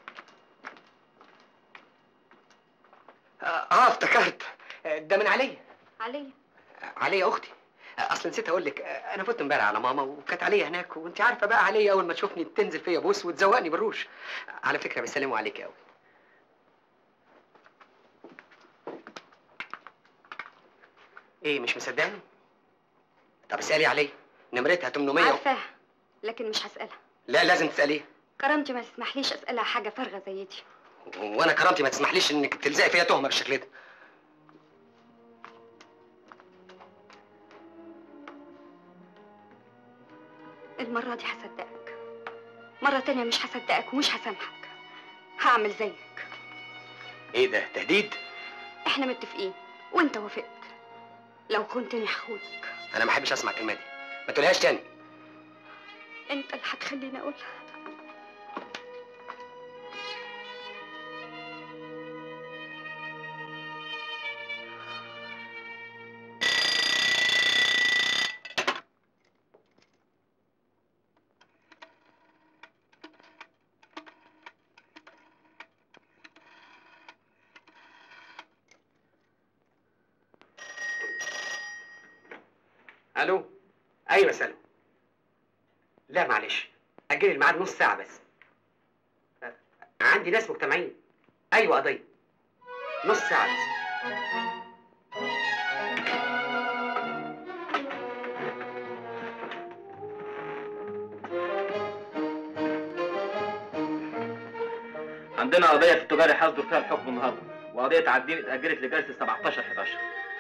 اه, آه افتكرت آه، ده من عليا علي عليا اختي آه، اصل نسيت اقول لك آه، انا فوت امبارح على ماما وكانت عليا هناك وانت عارفه بقى عليا اول ما تشوفني تنزل فيا بوس وتزوقني بالروش على فكره بيسلموا عليك قوي ايه مش مصدقني طب اسالي عليا نمرتها 800 و- عارفاها لكن مش هسألها لا لازم تساليها كرامتي ما تسمحليش أسألها حاجة فارغة زي دي وانا كرامتي ما تسمحليش انك تلزقي فيا تهمه بالشكل ده المرة دي هصدقك مرة تانية مش هصدقك ومش هسامحك هعمل زيك ايه ده تهديد احنا متفقين وانت وافقت لو كنتني هخونك انا ما احبش اسمع الكلمه دي ما تقولهاش تاني انت اللي هتخليني اقولها الو ايوه سلمى لا معلش اجل الميعاد نص ساعه بس أه، عندي ناس مجتمعين ايوه قضيه نص ساعه بس عندنا قضية في التجاري هيصدر فيها الحكم النهارده وقضية عابدين اتأجلت لجلسة 17 11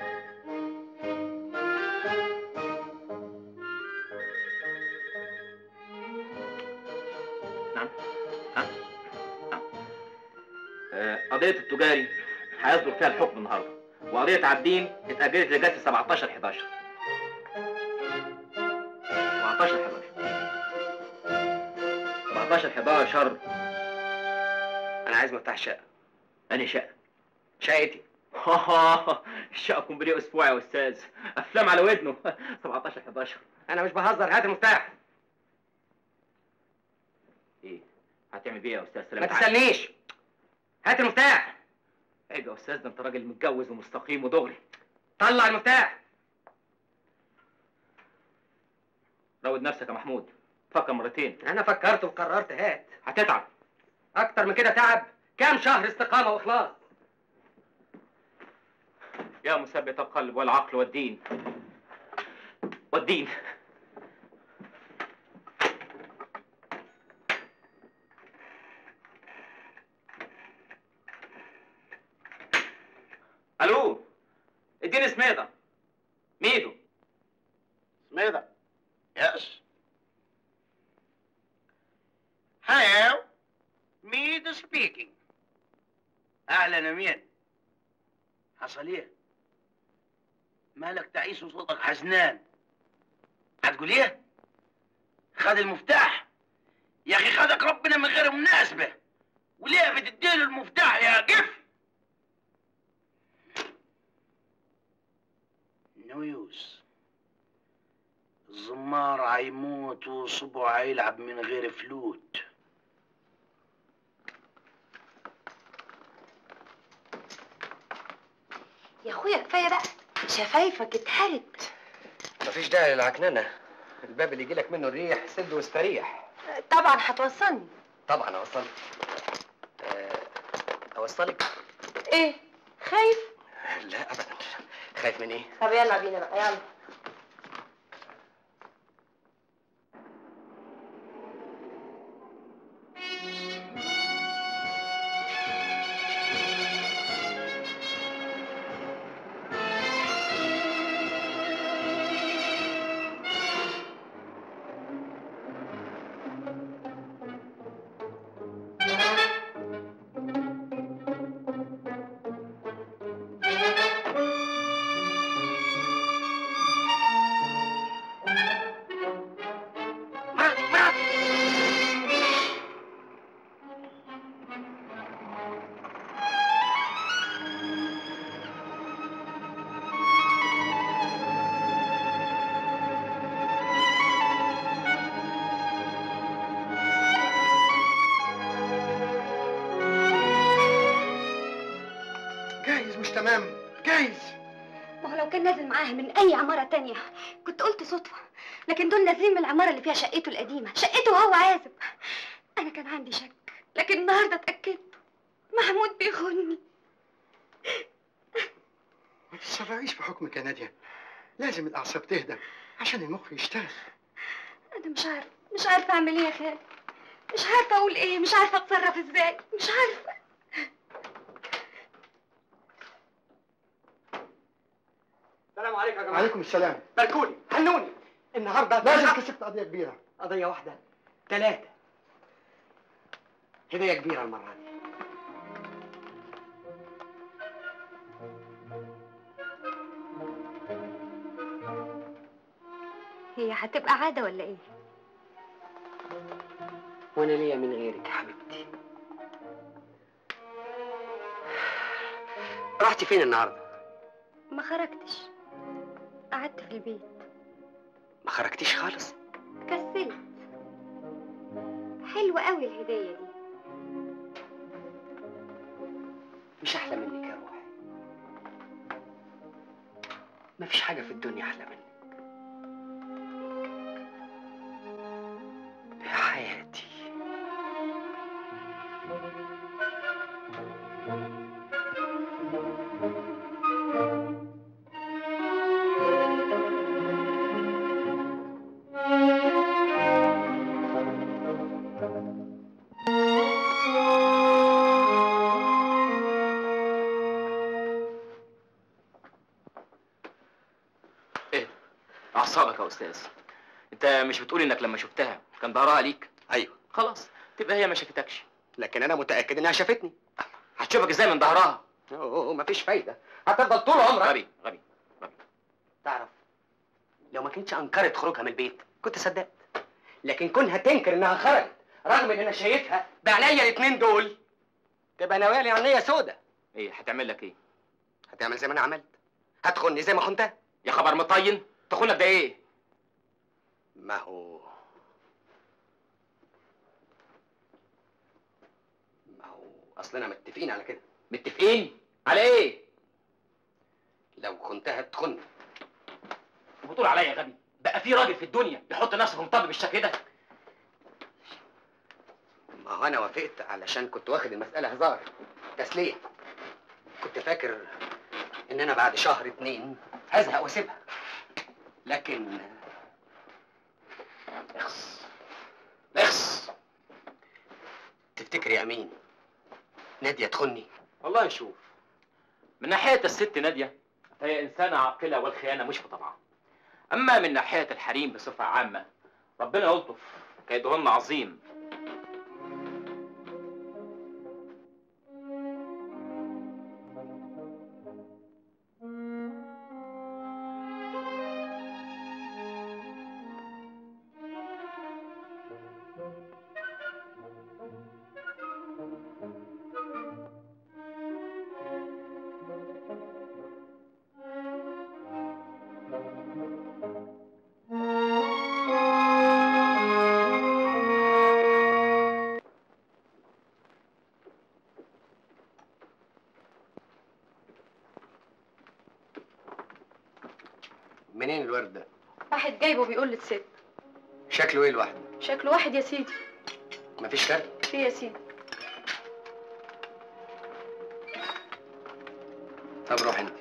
نعم ها نعم آه، قضية التجاري هيصدر فيها الحكم النهارده وقضية عابدين اتأجلت لجلسة 17 11 17 11 17 11 انا عايز مفتاح الشقه أنهي شقة؟ شقتي الشقة كومبليه أسبوع يا أستاذ أفلام على ودنه 17 11 انا مش بهزر هات المفتاح إيه؟ هتعمل بيه يا أستاذ سلام ما تسالنيش هات المفتاح عيب يا أستاذ ده أنت راجل متجوز ومستقيم ودغري طلع المفتاح روض نفسك يا محمود فكر مرتين انا فكرت وقررت هات هتتعب اكتر من كده تعب كام شهر استقامه واخلاص يا مثبت القلب والعقل والدين والدين الو اديني سميدة ميدو سميدة يس هاو ميدو سبيكينج اهلا امين حصل ايه مالك تعيس وصوتك حزنان هتقول ايه خد المفتاح يا اخي خدك ربنا من غير مناسبه وليه بتديله المفتاح يا قف نو يوز الزمار هيموت وصبعه هيلعب من غير فلوت يا اخويا كفايه بقى شفايفك اتهرت مفيش داعي للعكننه الباب اللي يجيلك منه الريح سد واستريح طبعا هتوصلني طبعا اوصلك آه، اوصلك ايه خايف لا ابدا خايف من ايه طب يلا بينا بقى يلا لو كان نازل معاها من اي عماره تانية كنت قلت صدفه لكن دول نازلين من العماره اللي فيها شقته القديمه شقته وهو عازب انا كان عندي شك لكن النهارده اتاكدت محمود بيخوني ما تتسرعيش بحكمك يا ناديه لازم الاعصاب تهدى عشان المخ يشتغل انا مش عارفه مش عارفه اعمل ايه يا خالد مش عارفه اقول ايه مش عارفه اتصرف ازاي مش عارفه السلام عليكم يا جماعه عليكم السلام باركوني هنوني النهارده لازم كسبت قضيه كبيره قضيه واحده ثلاثه هديه كبيره المره دي هي هتبقى عاده ولا ايه وانا ليا من غيرك يا حبيبتي رحتي فين النهارده ما خرجتش قعدت في البيت ما خرجتيش خالص كسلت حلوة قوي الهدية دي مش احلى منك يا روحي مفيش حاجه في الدنيا احلى منك يا حياتي ايه اعصابك يا استاذ انت مش بتقول انك لما شفتها كان ظهرها ليك ايوه خلاص تبقى هي ما شافتكش لكن انا متاكد انها شافتني هتشوفك ازاي من ظهرها اوه مفيش فايده هتفضل طول عمرك غبي غبي تعرف لو ما كنتش انكرت خروجها من البيت كنت صدقت لكن كونها تنكر انها خرجت رغم ان انا شايفها بعينيا الاتنين دول تبقى نوالي عينيا سودة ايه هتعمل لك ايه هتعمل زي ما انا عملت هتخني زي ما خنتها يا خبر مطين تخونك ده ايه ما هو ما هو اصلنا متفقين على كده متفقين على ايه لو خنتها تخن بتقول عليا يا غبي بقى في راجل في الدنيا يحط نفسه في مطب بالشكل ده ما هو انا وافقت علشان كنت واخد المساله هزار تسليه كنت فاكر ان انا بعد شهر اتنين هزهق واسيبها لكن اخس اخس تفتكر يا امين ناديه تخني والله شوف من ناحية الست نادية فهي إنسانة عاقلة والخيانة مش في طبعها أما من ناحية الحريم بصفة عامة ربنا يلطف كيدهن عظيم منين الورد ده واحد جايبه بيقول للست شكله ايه الواحد شكله واحد يا سيدي مفيش فرق في يا سيدي طب روح انت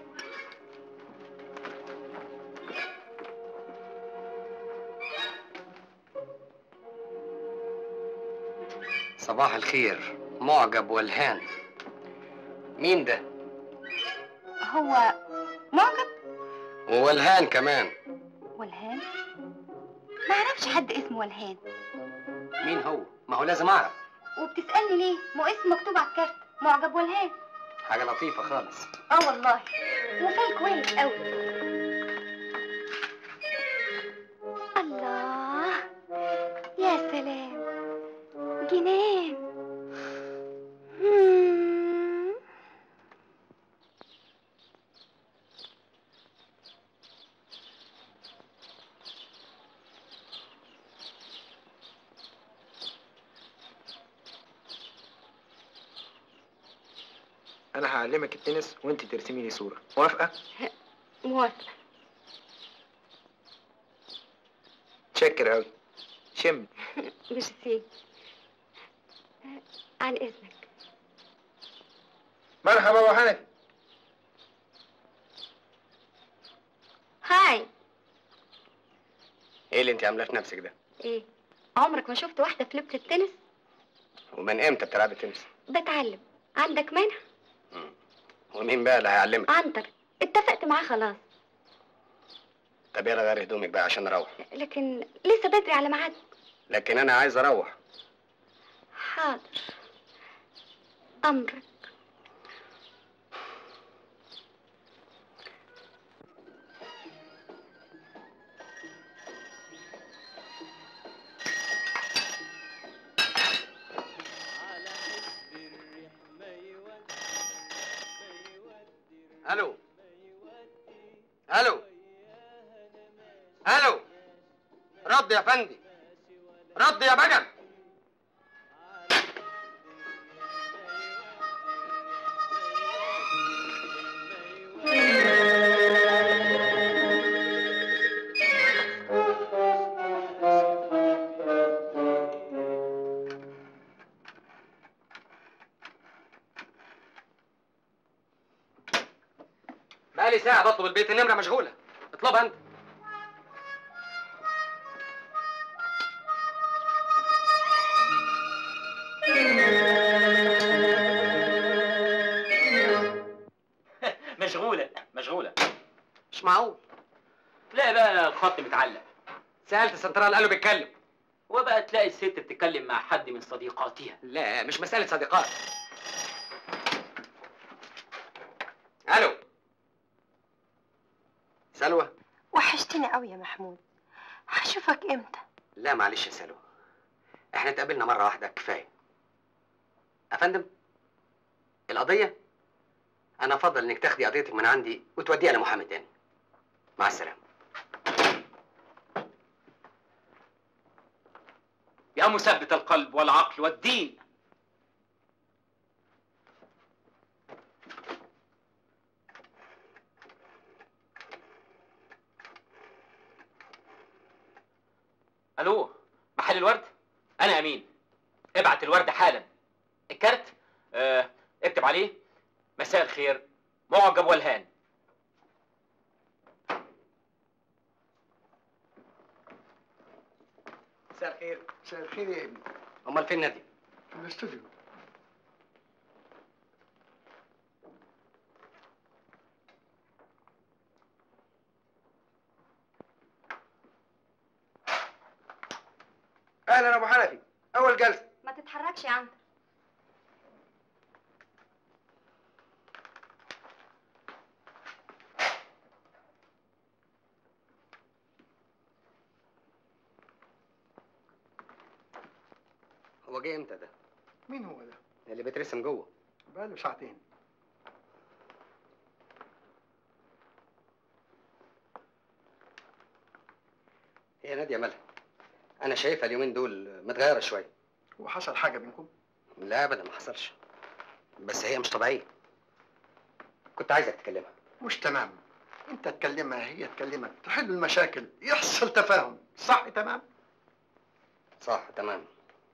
صباح الخير معجب والهان مين ده هو معجب والهان كمان والهان ما اعرفش حد اسمه والهان مين هو ما هو لازم اعرف وبتسألني ليه ما اسم مكتوب على الكارت معجب والهان حاجه لطيفه خالص اه والله وفال كويس قوي الله يا سلام جنان مم. انا هعلمك التنس وانت ترسمي لي صوره موافقه موافقة شكر قوي شم ميرسي آه، عن إذنك مرحبا ابو حنفي هاي ايه اللي انت عاملاه في نفسك ده ايه عمرك ما شفت واحدة في لبس التنس ومن امتى بتلعبي تنس بتعلم عندك مانع ومين بقى اللي هيعلمك عنتر اتفقت معاه خلاص طب يلا غير هدومك بقى عشان نروح لكن لسه بدري على ميعاد لكن انا عايز اروح حاضر امرك الو الو الو رد يا فندي رد يا بجم بقالي ساعة بطلب البيت النمرة مشغولة اطلبها انت مشغولة مشغولة مش معقول تلاقي بقى الخط متعلق سألت سنترال قالوا بيتكلم وبقى تلاقي الست بتتكلم مع حد من صديقاتها لا مش مسألة صديقات الو سلوى وحشتني قوي يا محمود هشوفك امتى لا معلش يا سلوى احنا اتقابلنا مرة واحدة كفاية افندم القضية انا افضل انك تاخدي قضيتك من عندي وتوديها لمحامي تاني مع السلامة يا مثبت القلب والعقل والدين الو محل الورد انا امين ابعت الورد حالا الكارت آه اكتب عليه مساء الخير معجب والهان مساء الخير مساء الخير يا ابني امال فين نادي في الاستوديو اهلا ابو حنفي اول جلسة ما تتحركش يا عنتر هو جه امتى ده مين هو ده؟ اللي بيترسم جوه بقاله ساعتين هي نادية مالها انا شايفها اليومين دول متغيرة شوية وحصل حاجة بينكم؟ لا ابدا ما حصلش بس هي مش طبيعية كنت عايزك تكلمها مش تمام انت تكلمها هي تكلمك تحلوا المشاكل يحصل تفاهم صح تمام صح تمام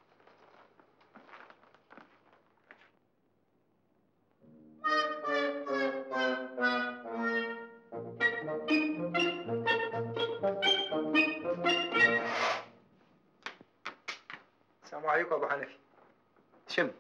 السلام عليكم ابو حنفي شم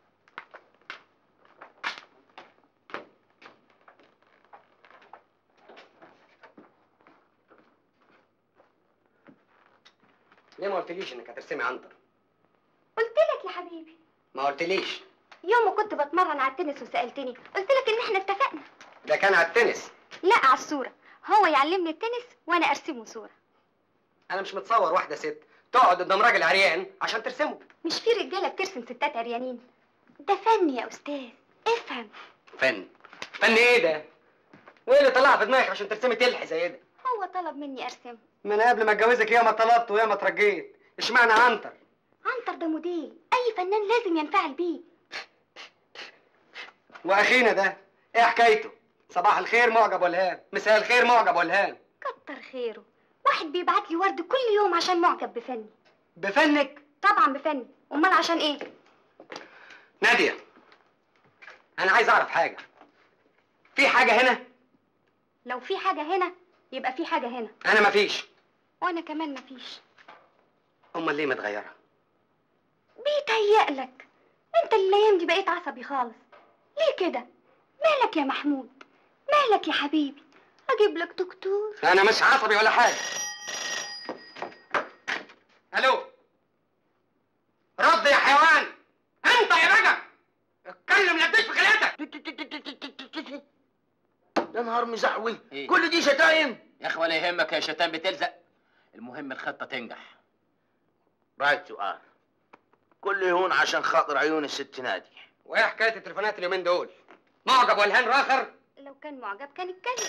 ليه ما قلتليش انك هترسمي عنتر قلت لك يا حبيبي ما قلتليش يوم ما كنت بتمرن على التنس وسألتني قلت لك ان احنا اتفقنا ده كان على التنس لا على الصورة هو يعلمني التنس وانا ارسمه صورة انا مش متصور واحدة ست تقعد قدام راجل عريان عشان ترسمه مش في رجالة بترسم ستات عريانين ده فن يا استاذ افهم فن فن ايه ده وايه اللي طلع في دماغك عشان ترسمي تلح زي ده هو طلب مني ارسمه من قبل ما اتجوزك ياما طلبت وياما اترجيت اشمعنى عنتر عنتر ده موديل اي فنان لازم ينفعل بيه واخينا ده ايه حكايته صباح الخير معجب والهان مساء الخير معجب والهان كتر خيره واحد بيبعت لي ورد كل يوم عشان معجب بفني بفنك طبعا بفني امال عشان ايه ناديه انا عايز اعرف حاجه في حاجه هنا لو في حاجه هنا يبقى في حاجه هنا انا مفيش وانا كمان مفيش امال ليه متغيره بيتهيألك انت اللي الايام دي بقيت عصبي خالص ليه كده مالك يا محمود مالك يا حبيبي اجيب لك دكتور انا مش عصبي ولا حاجه الو رد يا حيوان انت يا رجل اتكلم لا تديش في خلقتك يا نهار مزعوي كل دي شتايم يا اخي ولا يهمك يا شيطان بتلزق المهم الخطه تنجح رايت يو ار كل يهون عشان خاطر عيون الست نادي وايه حكايه التليفونات اليومين دول معجب والهان راخر لو كان معجب كان اتكلم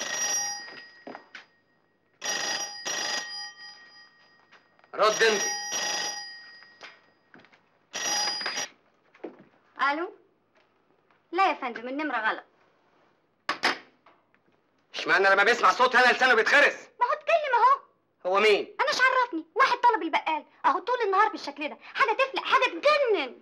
رد انت الو لا يا فندم النمره غلط اشمعنى لما بيسمع صوت انا لسانه بيتخرس ما هو اتكلم اهو هو مين انا مش عرفني واحد طلب البقال اهو طول النهار بالشكل ده حاجه تفلق حاجه تجنن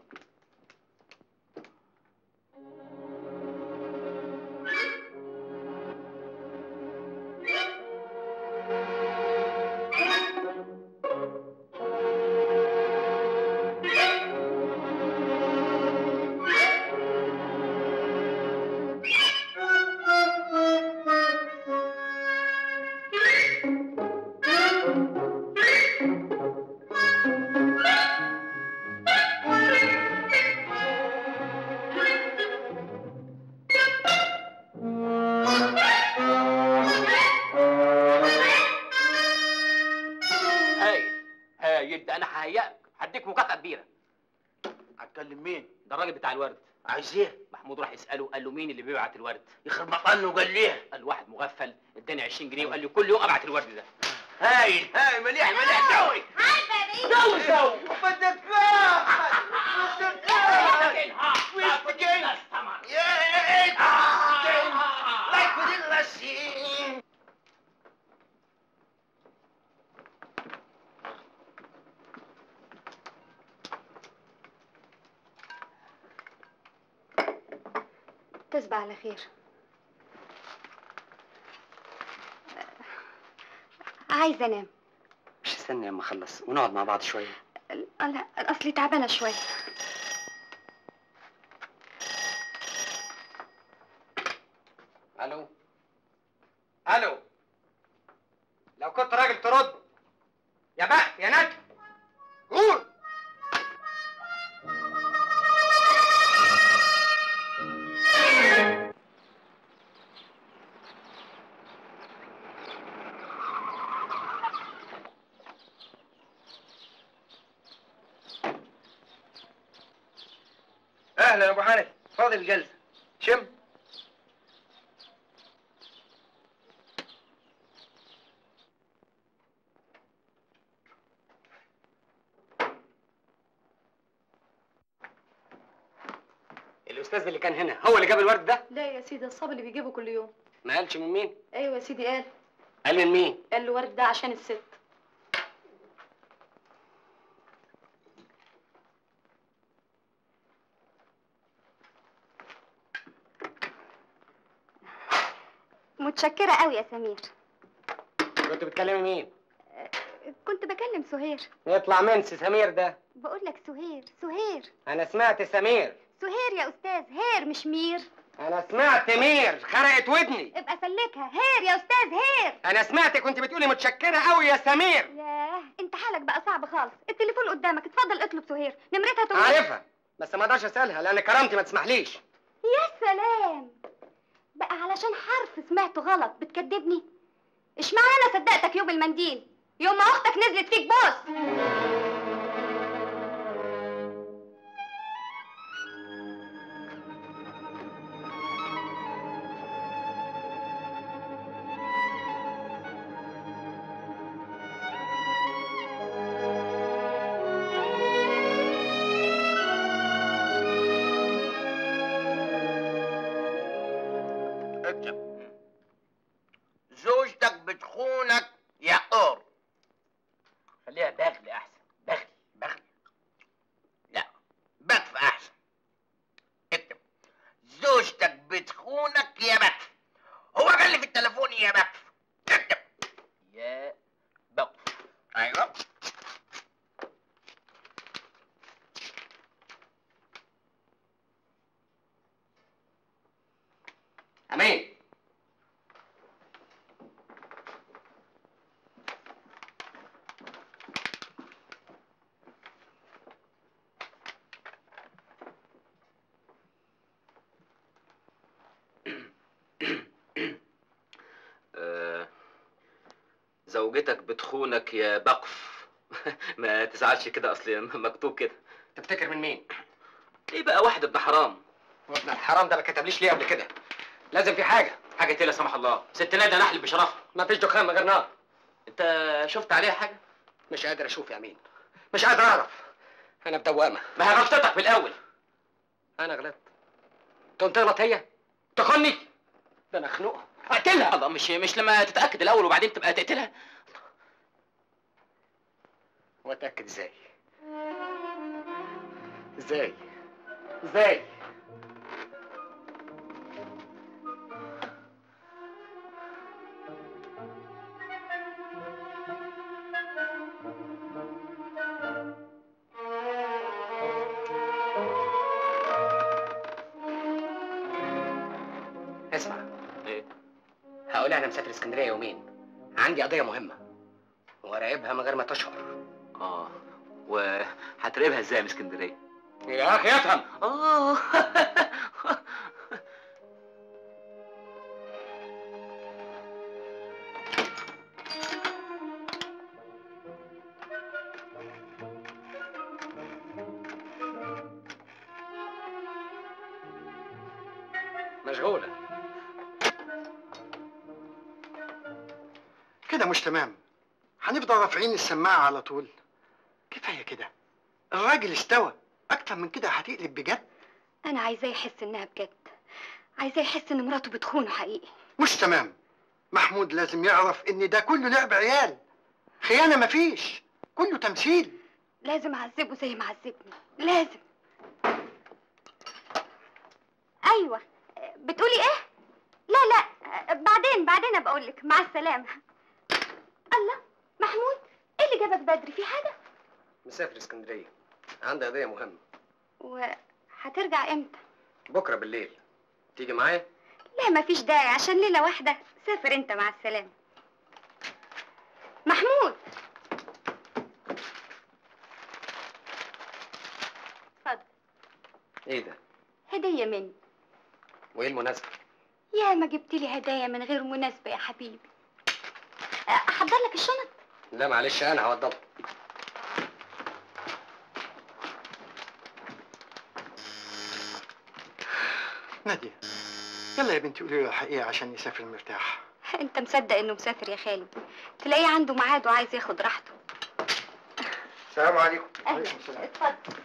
هايل هايل ده انا ههيئك هديك مكافاه كبيره هتكلم مين ده الراجل بتاع الورد عايز ايه محمود راح يساله قال له مين اللي بيبعت الورد يخرب مطنه وقال ليه قال له واحد مغفل اداني 20 جنيه وقال لي كل يوم ابعت الورد ده هايل هايل مليح مليح قوي قوي قوي بدك تصبح على خير عايزه انام مش استنى اما اخلص ونقعد مع بعض شويه لا اصلي تعبانه شويه الو الو لو كنت راجل ترد يا بقى يا ند قول اهلا يا ابو حنفي فاضل الجلسه شم الاستاذ اللي كان هنا هو اللي جاب الورد ده لا يا سيدي الصبي اللي بيجيبه كل يوم ما قالش من مين ايوه يا سيدي قال قال من مين قال له ورد ده عشان الست متشكره قوي يا سمير كنت بتكلمي مين كنت بكلم سهير يطلع منس سمير ده بقول لك سهير سهير انا سمعت سمير سهير يا استاذ هير مش مير انا سمعت مير خرقت ودني ابقى سلكها هير يا استاذ هير انا سمعت كنت بتقولي متشكره قوي يا سمير ياه انت حالك بقى صعب خالص التليفون قدامك اتفضل اطلب سهير نمرتها تقول عارفها بس ما اقدرش اسالها لان كرامتي ما تسمحليش يا سلام بقى علشان حرف سمعته غلط بتكدبني اشمعنى انا صدقتك يوم المنديل يوم ما اختك نزلت فيك بوس بتخونك يا قور خليها بغل احسن بغل بغل لا بكف احسن اكتب زوجتك بتخونك يا بكف هو قال لي في التليفون يا بكف اكتب يا بقف ايوه امين آه، زوجتك بتخونك يا بقف ما تزعلش كده اصل مكتوب كده تفتكر من مين؟ ايه بقى واحد ابن حرام وابن الحرام ده ما كتبليش ليه قبل كده لازم في حاجه حاجه ايه لا سمح الله ست نادى نحل بشرفها ما فيش دخان من غير نار انت شفت عليها حاجه مش قادر اشوف يا امين مش قادر اعرف انا في دوامه ما هي غلطتك في الاول انا غلطت تقوم تغلط هي تخني ده انا اخنقها اقتلها الله مش مش لما تتاكد الاول وبعدين تبقى تقتلها واتاكد ازاي ازاي ازاي اسمع ايه هقول انا مسافر اسكندريه يومين عندي قضيه مهمه وراقبها من غير ما تشعر اه وهتراقبها ازاي من اسكندريه يا اخي افهم اه مشغوله كده مش تمام هنفضل رافعين السماعة على طول كفاية كده الراجل استوى أكتر من كده هتقلب بجد انا عايزاه يحس انها بجد عايزاه يحس ان مراته بتخونه حقيقي مش تمام محمود لازم يعرف إن ده كله لعب عيال خيانة مفيش كله تمثيل لازم اعذبه زي ما عذبني لازم ايوه بتقولي ايه لا لا بعدين بعدين بقول لك مع السلامه الله محمود ايه اللي جابك بدري في حاجه مسافر اسكندريه عندي قضيه مهمه وهترجع امتى بكره بالليل تيجي معايا لا مفيش داعي عشان ليله واحده سافر انت مع السلامه محمود اتفضل ايه ده هديه مني وايه المناسبه يا ما جبت لي هدايا من غير مناسبه يا حبيبي احضر لك الشنط لا معلش انا هوضبها نادية يلا يا بنتي قولي له الحقيقة عشان يسافر مرتاح انت مصدق انه مسافر يا خالد تلاقيه عنده ميعاد وعايز ياخد راحته السلام عليكم اهلا اتفضل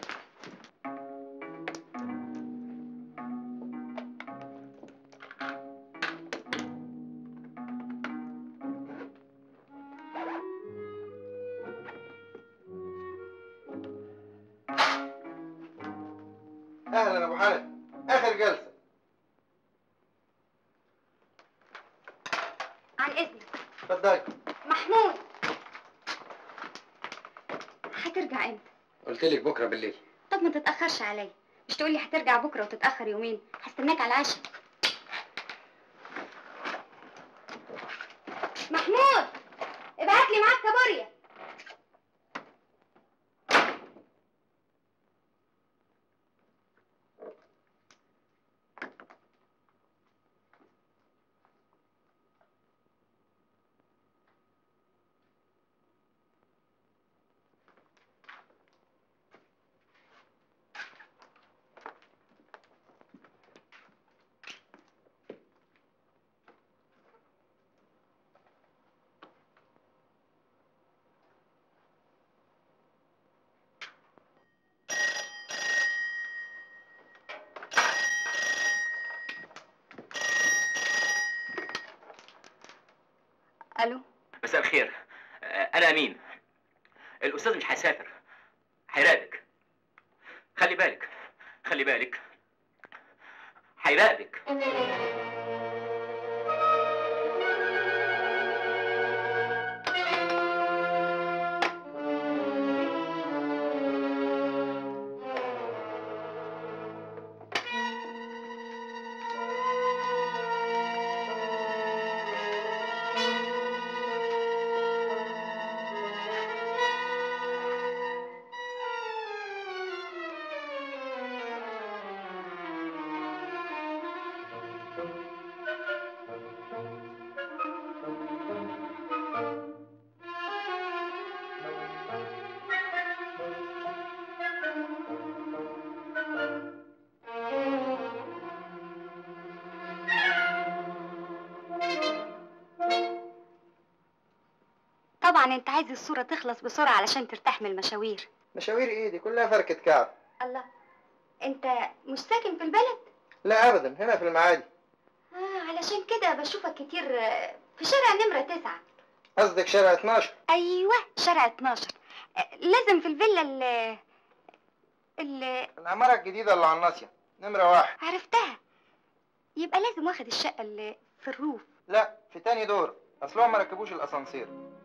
أهلا أبو حنف آخر جلسة عن اذنك اتفضلي محمود هترجع امتى قلت لك بكره بالليل طب ما تتاخرش عليا مش تقولي هترجع بكره وتتاخر يومين هستناك على العشاء محمود ابعت لي معاك كابوريا الو مساء الخير آه، انا امين الاستاذ مش هيسافر هيراقبك خلي بالك خلي بالك هيراقبك طبعا انت عايز الصورة تخلص بسرعة علشان ترتاح من المشاوير مشاوير ايه دي كلها فركة كعب الله انت مش ساكن في البلد لا ابدا هنا في المعادي آه علشان كده بشوفك كتير آه، في شارع نمرة تسعة قصدك شارع 12 ايوه شارع 12 آه، لازم في الفيلا اللي اللي العمارة الجديدة اللي على الناصية نمرة واحد عرفتها يبقى لازم واخد الشقة اللي في الروف لا في تاني دور اصلهم ما ركبوش الاسانسير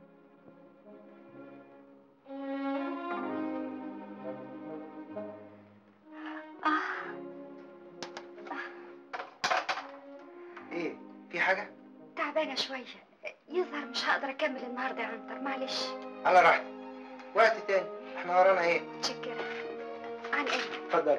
اه ايه في حاجة تعبانة شوية يظهر مش هقدر اكمل النهارده يا عنتر معلش على راحتك وقت تاني احنا ورانا ايه متشكرة عن ايه اتفضل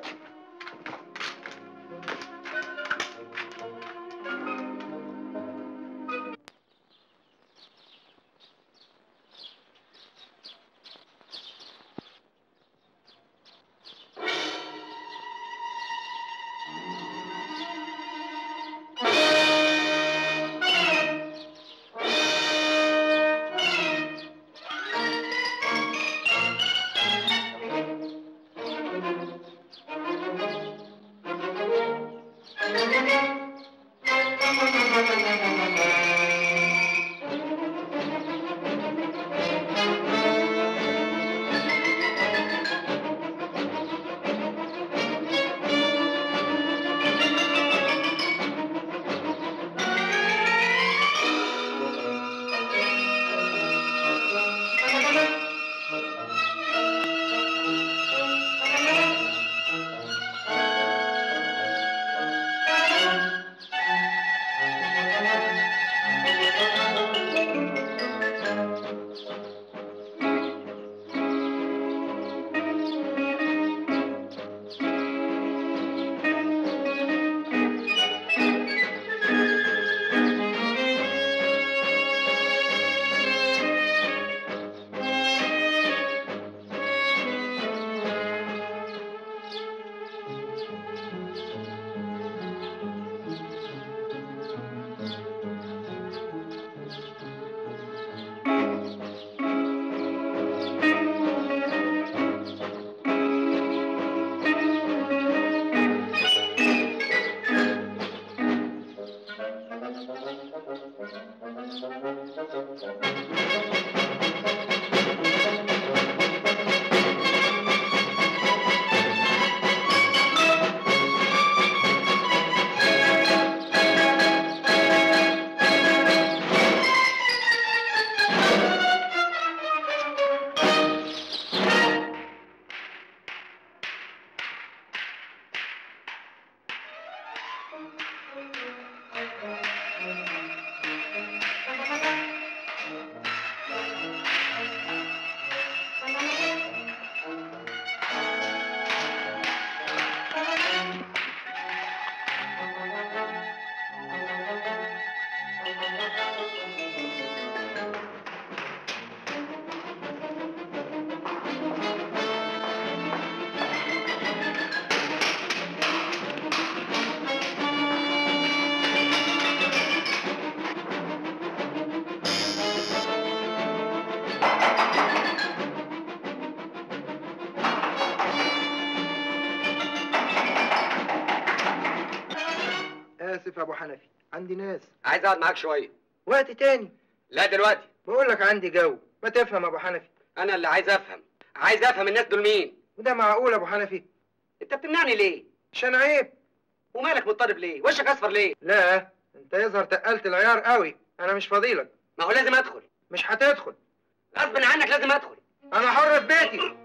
اسف يا ابو حنفي عندي ناس عايز اقعد معاك شويه وقت تاني لا دلوقتي بقول لك عندي جو ما تفهم يا ابو حنفي انا اللي عايز افهم عايز افهم الناس دول مين وده معقول يا ابو حنفي انت بتمنعني ليه عشان عيب ومالك مضطرب ليه وشك اصفر ليه لا انت يظهر تقلت العيار قوي انا مش فضيلك ما هو لازم ادخل مش هتدخل غصب عنك لازم ادخل انا حر في بيتي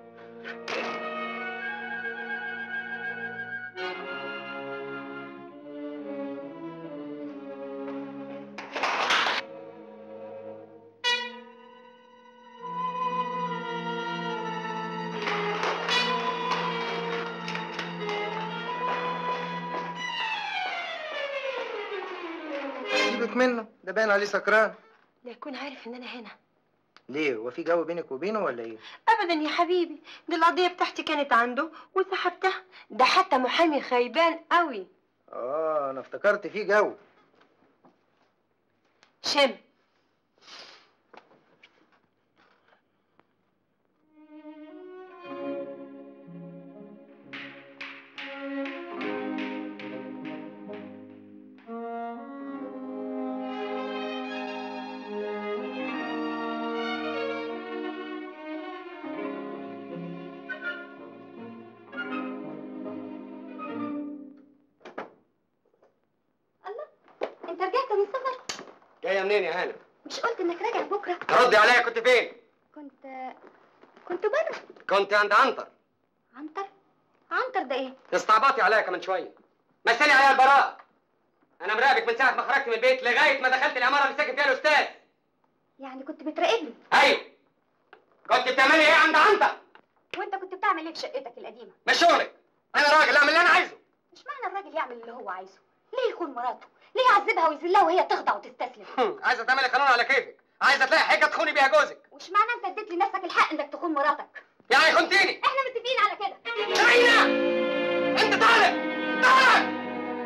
سيبك منه ده باين عليه سكران لا يكون عارف ان انا هنا ليه هو في جو بينك وبينه ولا ايه ابدا يا حبيبي دي القضيه بتاعتي كانت عنده وسحبتها ده حتى محامي خيبان قوي اه انا افتكرت في جو شم انت رجعت من السفر جايه منين يا هانم مش قلت انك راجع بكره تردي عليا كنت فين كنت كنت بره كنت عند عنتر عنتر عنتر ده ايه استعبطي عليا كمان شويه مثلي عليا البراء انا مراقبك من ساعه ما خرجت من البيت لغايه ما دخلت العماره اللي ساكن فيها الاستاذ يعني كنت بتراقبني ايوه كنت بتعملي ايه عند عنتر وانت كنت بتعمل ايه في شقتك القديمه مش شغلك انا راجل اعمل اللي انا عايزه مش معنى الراجل يعمل اللي هو عايزه ليه يخون مراته ليه يعذبها ويذلها وهي تخضع وتستسلم عايزه تعملي قانون على كيفك عايزه تلاقي حاجه تخوني بيها جوزك وش معنى انت اديت لنفسك الحق انك تخون مراتك يعني خنتيني احنا متفقين على كده شاهينة انت طالب طالب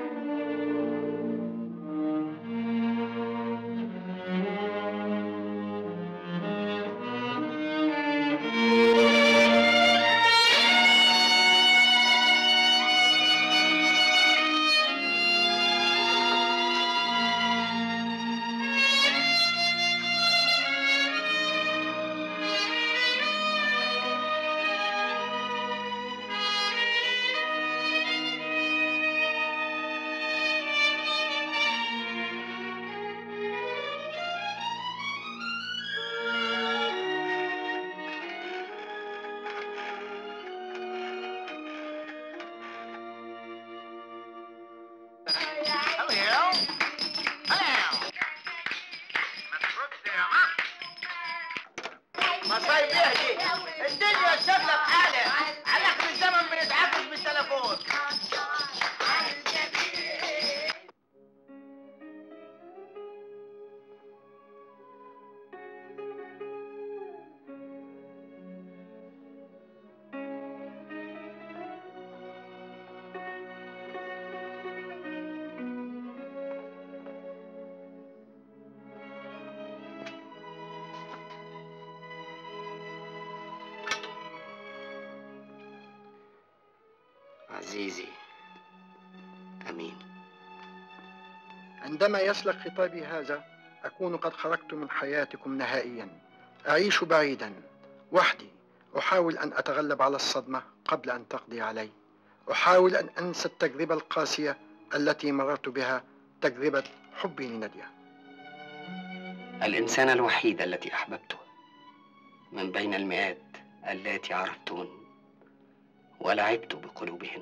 مصايب ايه دي؟ الدنيا شغله بحالها على اخر الزمن بنتعاكس بالتليفون عزيزي امين عندما يسلك خطابي هذا أكون قد خرجت من حياتكم نهائيا أعيش بعيدا وحدي أحاول أن أتغلب على الصدمة قبل أن تقضي علي أحاول أن أنسى التجربة القاسية التي مررت بها تجربة حبي لنادية الإنسانة الوحيدة التي أحببتها من بين المئات اللاتي عرفتن ولعبت بقلوبهن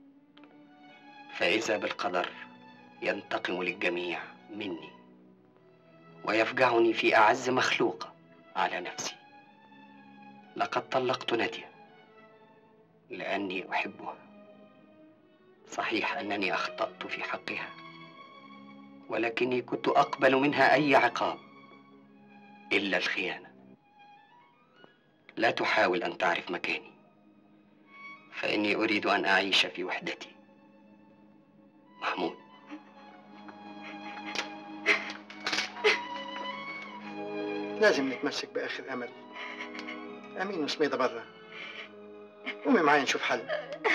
فإذا بالقدر ينتقم للجميع مني ويفجعني في أعز مخلوقة على نفسي لقد طلقت نادية لأني أحبها صحيح أنني أخطأت في حقها ولكني كنت أقبل منها أي عقاب إلا الخيانة لا تحاول أن تعرف مكاني فإني أريد أن أعيش في وحدتي محمود لازم نتمسك بآخر أمل أمين وسميدة برا قومي معايا نشوف حل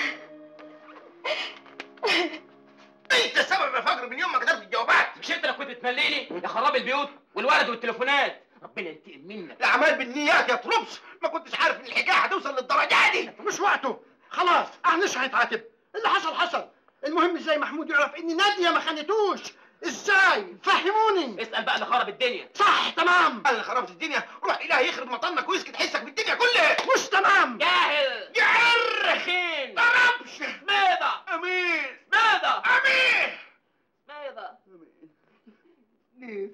انت سبب يا فجر من يوم ما كتبت الجوابات مش انت اللي كنت بتمليني يا خراب البيوت والولد والتليفونات ربنا ينتقم منك الاعمال بالنيات يا طربش ما كنتش عارف ان الحكايه هتوصل للدرجه دي مش وقته خلاص احنا مش هنتعاتب اللي حصل حصل المهم ازاي محمود يعرف ان ناديه ما خانتوش ازاي فهموني اسال بقى اللي خرب الدنيا صح تمام انا اللي خربت الدنيا روح اله يخرب مطنك ويسكت حسك بالدنيا كلها مش تمام جاهل جعر رخين ضربش بيضة امين بيضة امين بيضة ليه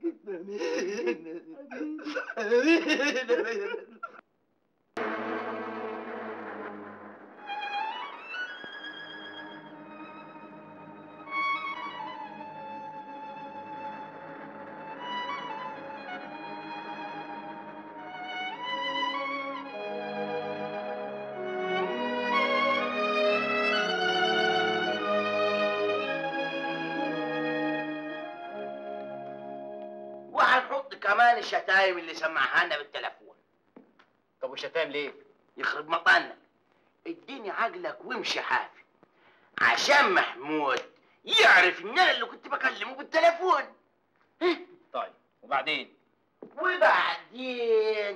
وهنحط كمان الشتايم اللي سمعها لنا بالتليفون طب وشتام ليه؟ يخرب مطنك اديني عقلك وامشي حافي عشان محمود يعرف ان انا اللي كنت بكلمه بالتليفون طيب وبعدين؟ وبعدين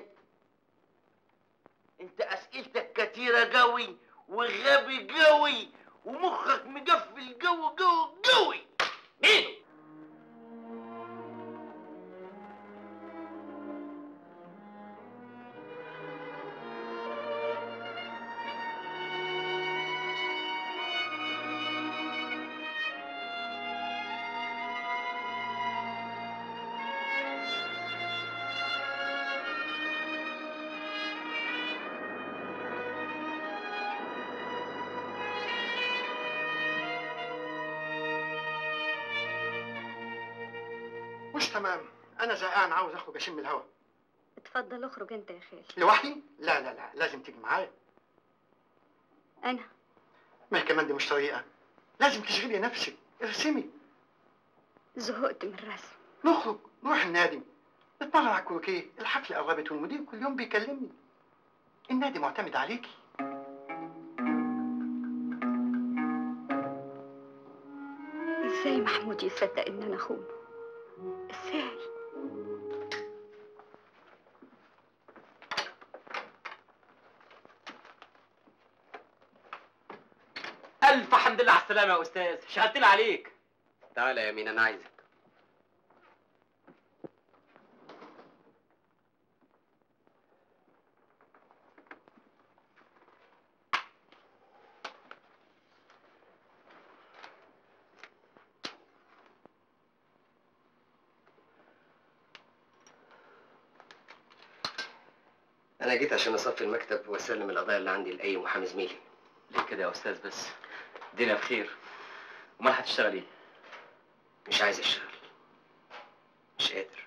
انت اسئلتك كتيرة قوي وغبي قوي ومخك مقفل قوي قوي قوي مين؟ مش تمام انا زهقان عاوز اخرج اشم الهوا اتفضل اخرج انت يا خالي لوحدي لا لا لا لازم تيجي معايا انا ما هي كمان دي مش طريقه لازم تشغلي نفسك ارسمي زهقت من الرسم نخرج نروح النادي نتمرن على الكروكيه الحفله قربت والمدير كل يوم بيكلمني النادي معتمد عليكي ازاي محمود يصدق ان انا اخونه ازاي ألف حمد لله على السلامة يا أستاذ شهدتنا عليك تعالى يا مين انا عايزك انا جيت عشان اصفي المكتب واسلم القضايا اللي عندي لاي محامي زميلي ليه كده يا أستاذ بس الدنيا بخير أمال هتشتغل إيه؟ مش عايز اشتغل مش قادر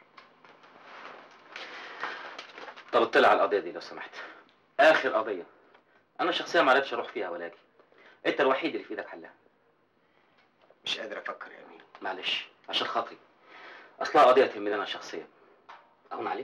طب اطلع على القضية دي لو سمحت آخر قضية أنا شخصيا ما عرفتش أروح فيها ولا أجي أنت الوحيد اللي في إيدك حلها مش قادر افكر يا مين معلش عشان خاطري أصلها قضية تهمني أنا شخصيا أهون عليك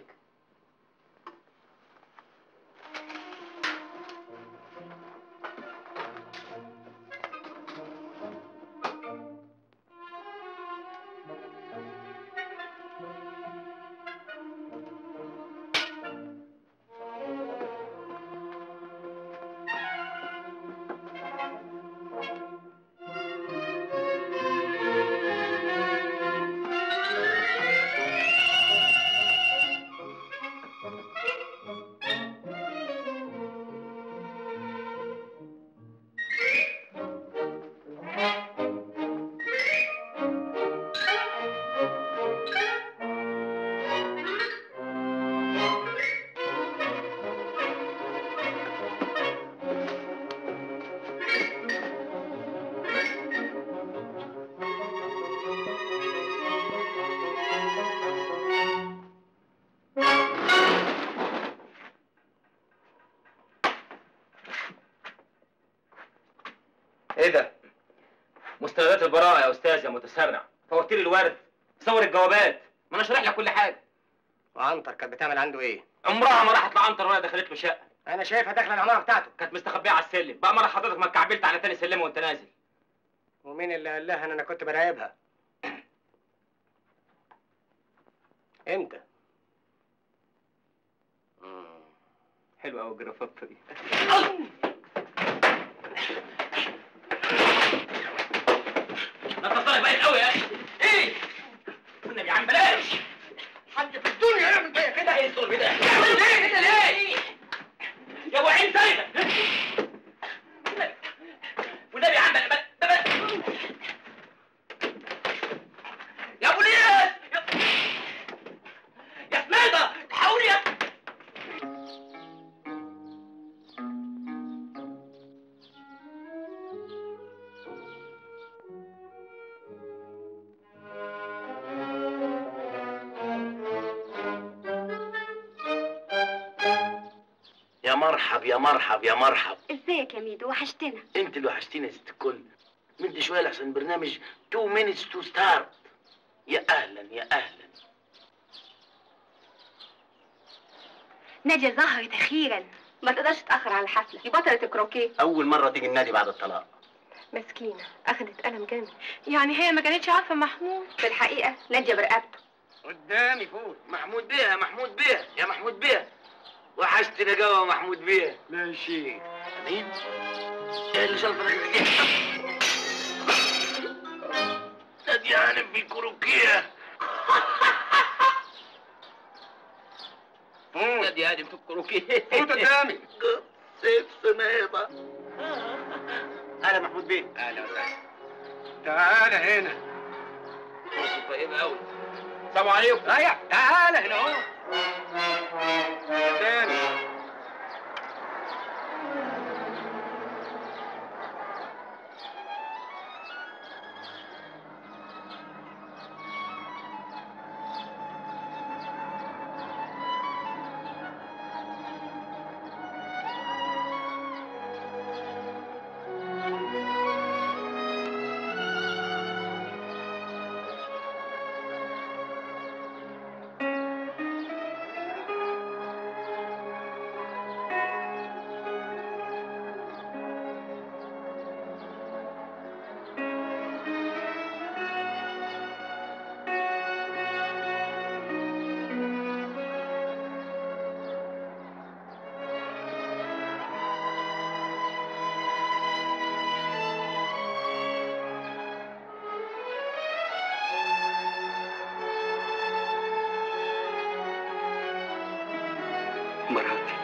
ايه ده؟ مستندات البراءة يا استاذ يا متسرع فواتير الورد صور الجوابات ما انا شارح لك كل حاجة وعنتر كانت بتعمل عنده ايه؟ عمرها ما راحت لعنتر ولا دخلت له شقة انا شايفها داخله العماره بتاعته كانت مستخبية على السلم بقى مرة حضرتك ما اتكعبلت على تاني سلمة وانت نازل ومين اللي قال لها ان انا كنت براقبها؟ امتى؟ حلوه قوي الجرافطه دي ده تصرف باين قوي يا اخي ايه والنبي يا عم بلاش حد في الدنيا يعمل فيا كده ايه الظلم ده يعمل ايه كده ليه يا ابو عين سايبه والنبي يا عم بل- بل- بل- يا ابو ليس يا- يا سنيدة حاول يا يا مرحب يا مرحب يا مرحب ازيك يا ميدو وحشتنا انت اللي وحشتيني يا ست الكل مدي شويه لحسن برنامج 2 minutes تو ستارت يا اهلا يا اهلا نادية ظهرت اخيرا ما تقدرش تاخر على الحفله دي بطله الكروكيه اول مره تيجي النادي بعد الطلاق مسكينة أخدت قلم جامد يعني هي ما كانتش عارفة محمود في الحقيقه نادية برقبته قدامي فوق محمود بيه يا محمود بيه يا محمود بيه وحشتني قوي يا محمود بيه ماشي مين؟ ايه اللي شلطنك دي؟ نادي هانم في الكروكيه نادي هادم في الكروكيه فوت قدامي سيف سنيبه اهلا محمود بيه اهلا وسهلا تعال هنا طيب قوي السلام عليكم ايوه تعال هنا اهو تاني مراتي